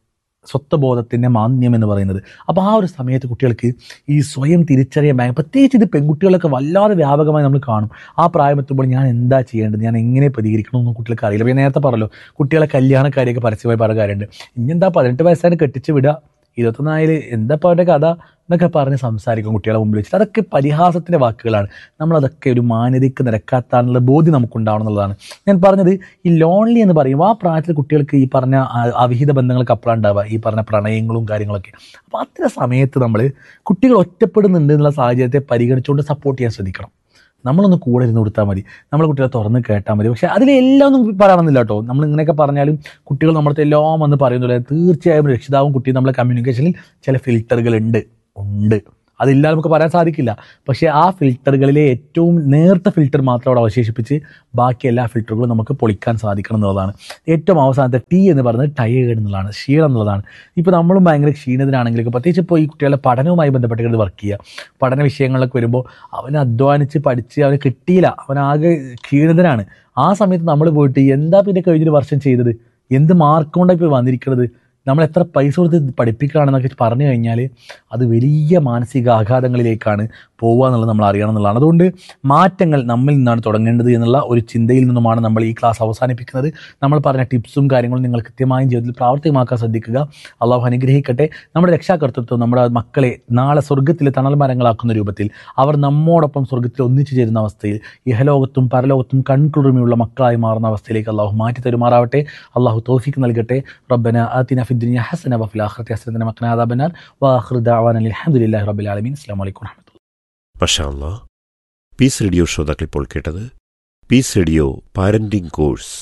സ്വത്വബോധത്തിൻ്റെ മാന്യം എന്ന് പറയുന്നത് അപ്പോൾ ആ ഒരു സമയത്ത് കുട്ടികൾക്ക് ഈ സ്വയം തിരിച്ചറിയാൻ ഭയ- പ്രത്യേകിച്ച് ഇത് പെൺകുട്ടികളൊക്കെ വല്ലാതെ വ്യാപകമായി നമ്മൾ കാണും ആ പ്രായമെത്തുമ്പോൾ ഞാൻ എന്താ ചെയ്യേണ്ടത് ഞാൻ എങ്ങനെ പ്രതികരിക്കണമെന്ന് കുട്ടികൾക്ക് അറിയില്ല അപ്പോൾ ഞാൻ നേരത്തെ പറഞ്ഞല്ലോ കുട്ടികളെ കല്യാണക്കാരെയൊക്കെ പരസ്യമായി പറഞ്ഞ കാര്യമുണ്ട് ഇനി എന്താ പതിനെട്ട് വയസ്സാണ് കെട്ടിച്ച് വിടുക ഇരുപത്തൊന്നായാൽ എന്താ ഇപ്പോൾ അവരുടെ കഥ എന്നൊക്കെ പറഞ്ഞ് സംസാരിക്കും കുട്ടികളെ മുമ്പിൽ വെച്ചിട്ട് അതൊക്കെ പരിഹാസത്തിൻ്റെ വാക്കുകളാണ് നമ്മളതൊക്കെ ഒരു മാന്യതയ്ക്ക് നിരക്കാത്താനുള്ള ബോധ്യം നമുക്കുണ്ടാവണം എന്നുള്ളതാണ് ഞാൻ പറഞ്ഞത് ഈ ലോൺലി എന്ന് പറയുമ്പോൾ ആ പ്രായത്തിൽ കുട്ടികൾക്ക് ഈ പറഞ്ഞ ആ- അവിഹിത ബന്ധങ്ങൾക്ക് അപ്പുറം ഉണ്ടാവുക ഈ പറഞ്ഞ പ്രണയങ്ങളും കാര്യങ്ങളൊക്കെ അപ്പോൾ അത്തരം സമയത്ത് നമ്മൾ കുട്ടികൾ ഒറ്റപ്പെടുന്നുണ്ട് എന്നുള്ള സാഹചര്യത്തെ പരിഗണിച്ചുകൊണ്ട് സപ്പോർട്ട് ചെയ്യാൻ ശ്രദ്ധിക്കണം നമ്മളൊന്ന് കൂടെ ഇരുന്ന് കൊടുത്താൽ മതി നമ്മളെ കുട്ടികളെ തുറന്ന് കേട്ടാൽ മതി പക്ഷെ അതിലെല്ലാം ഒന്നും പറയണമെന്നില്ല കേട്ടോ നമ്മൾ ഇങ്ങനെയൊക്കെ പറഞ്ഞാലും കുട്ടികൾ നമ്മളത്തെ എല്ലാം വന്ന് പറയുന്നില്ല തീർച്ചയായും രക്ഷിതാവും കുട്ടിയും നമ്മളെ കമ്മ്യൂണിക്കേഷനിൽ ചില ഫിൽറ്ററുകൾ ഉണ്ട് ഉണ്ട് അതില്ല നമുക്ക് പറയാൻ സാധിക്കില്ല പക്ഷേ ആ ഫിൽറ്ററുകളിലെ ഏറ്റവും നേർത്ത ഫിൽറ്റർ മാത്രം അവിടെ അവശേഷിപ്പിച്ച് ബാക്കി എല്ലാ ഫിൽറ്ററുകളും നമുക്ക് പൊളിക്കാൻ സാധിക്കണം എന്നുള്ളതാണ് ഏറ്റവും അവസാനത്തെ ടി എന്ന് പറയുന്നത് ടയേർഡ് എന്നുള്ളതാണ് ക്ഷീണം എന്നുള്ളതാണ് ഇപ്പോൾ നമ്മളും ഭയങ്കര ക്ഷീണിതനാണെങ്കിലും പ്രത്യേകിച്ച് ഇപ്പോൾ ഈ കുട്ടികളുടെ പഠനവുമായി ബന്ധപ്പെട്ട് വർക്ക് ചെയ്യുക പഠന വിഷയങ്ങളിലൊക്കെ വരുമ്പോൾ അവൻ അധ്വാനിച്ച് പഠിച്ച് അവന് കിട്ടിയില്ല അവനാകെ ക്ഷീണിതനാണ് ആ സമയത്ത് നമ്മൾ പോയിട്ട് എന്താ പിന്നെ കഴിഞ്ഞൊരു വർഷം ചെയ്തത് എന്ത് മാർക്ക് കൊണ്ടാണ് ഇപ്പോൾ വന്നിരിക്കുന്നത് നമ്മൾ എത്ര പൈസ കൊടുത്ത് പഠിപ്പിക്കുകയാണെന്നൊക്കെ പറഞ്ഞു കഴിഞ്ഞാൽ അത് വലിയ മാനസിക ആഘാതങ്ങളിലേക്കാണ് പോവുക എന്നുള്ളത് നമ്മൾ അറിയണം എന്നുള്ളതാണ് അതുകൊണ്ട് മാറ്റങ്ങൾ നമ്മിൽ നിന്നാണ് തുടങ്ങേണ്ടത് എന്നുള്ള ഒരു ചിന്തയിൽ നിന്നുമാണ് നമ്മൾ ഈ ക്ലാസ് അവസാനിപ്പിക്കുന്നത് നമ്മൾ പറഞ്ഞ ടിപ്സും കാര്യങ്ങളും നിങ്ങൾ കൃത്യമായും ജീവിതത്തിൽ പ്രാവർത്തികമാക്കാൻ ശ്രദ്ധിക്കുക അള്ളാഹു അനുഗ്രഹിക്കട്ടെ നമ്മുടെ രക്ഷാകർത്തൃത്വം നമ്മുടെ മക്കളെ നാളെ സ്വർഗത്തിലെ തണൽ മരങ്ങളാക്കുന്ന രൂപത്തിൽ അവർ നമ്മോടൊപ്പം സ്വർഗത്തിൽ ഒന്നിച്ചു ചേരുന്ന അവസ്ഥയിൽ ഇഹലോകത്തും പരലോകത്തും കൺകുളിർമയുള്ള മക്കളായി മാറുന്ന അവസ്ഥയിലേക്ക് അള്ളാഹു മാറ്റി തരുമാറാവട്ടെ അള്ളാഹു തോഫിക്ക് നൽകട്ടെ റബ്ബന ആതിന ഫിദ്ദുനിയ ഹസന വഫിൽ ആഖിറതി ഹസനത വഖിന അദാബന്നാർ വആഖിറു ദഅവാന അൽഹംദുലില്ലാഹി റബ്ബിൽ ആലമീൻ അസ്സലാമു അലൈക്കും വറഹ്മത്തുള്ളാഹി മഷാല്ല പീസ് റേഡിയോ ശ്രോതാക്കൾ ഇപ്പോൾ കേട്ടത് peace radio parenting course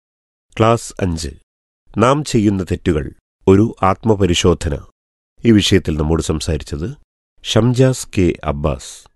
class അഞ്ച് നാം ചെയ്യുന്ന തെറ്റുകൾ ഒരു ആത്മപരിശോധന ഈ വിഷയത്തിൽ നമ്മോട് സംസാരിച്ചത് ഷംജാസ് കെ അബ്ബാസ്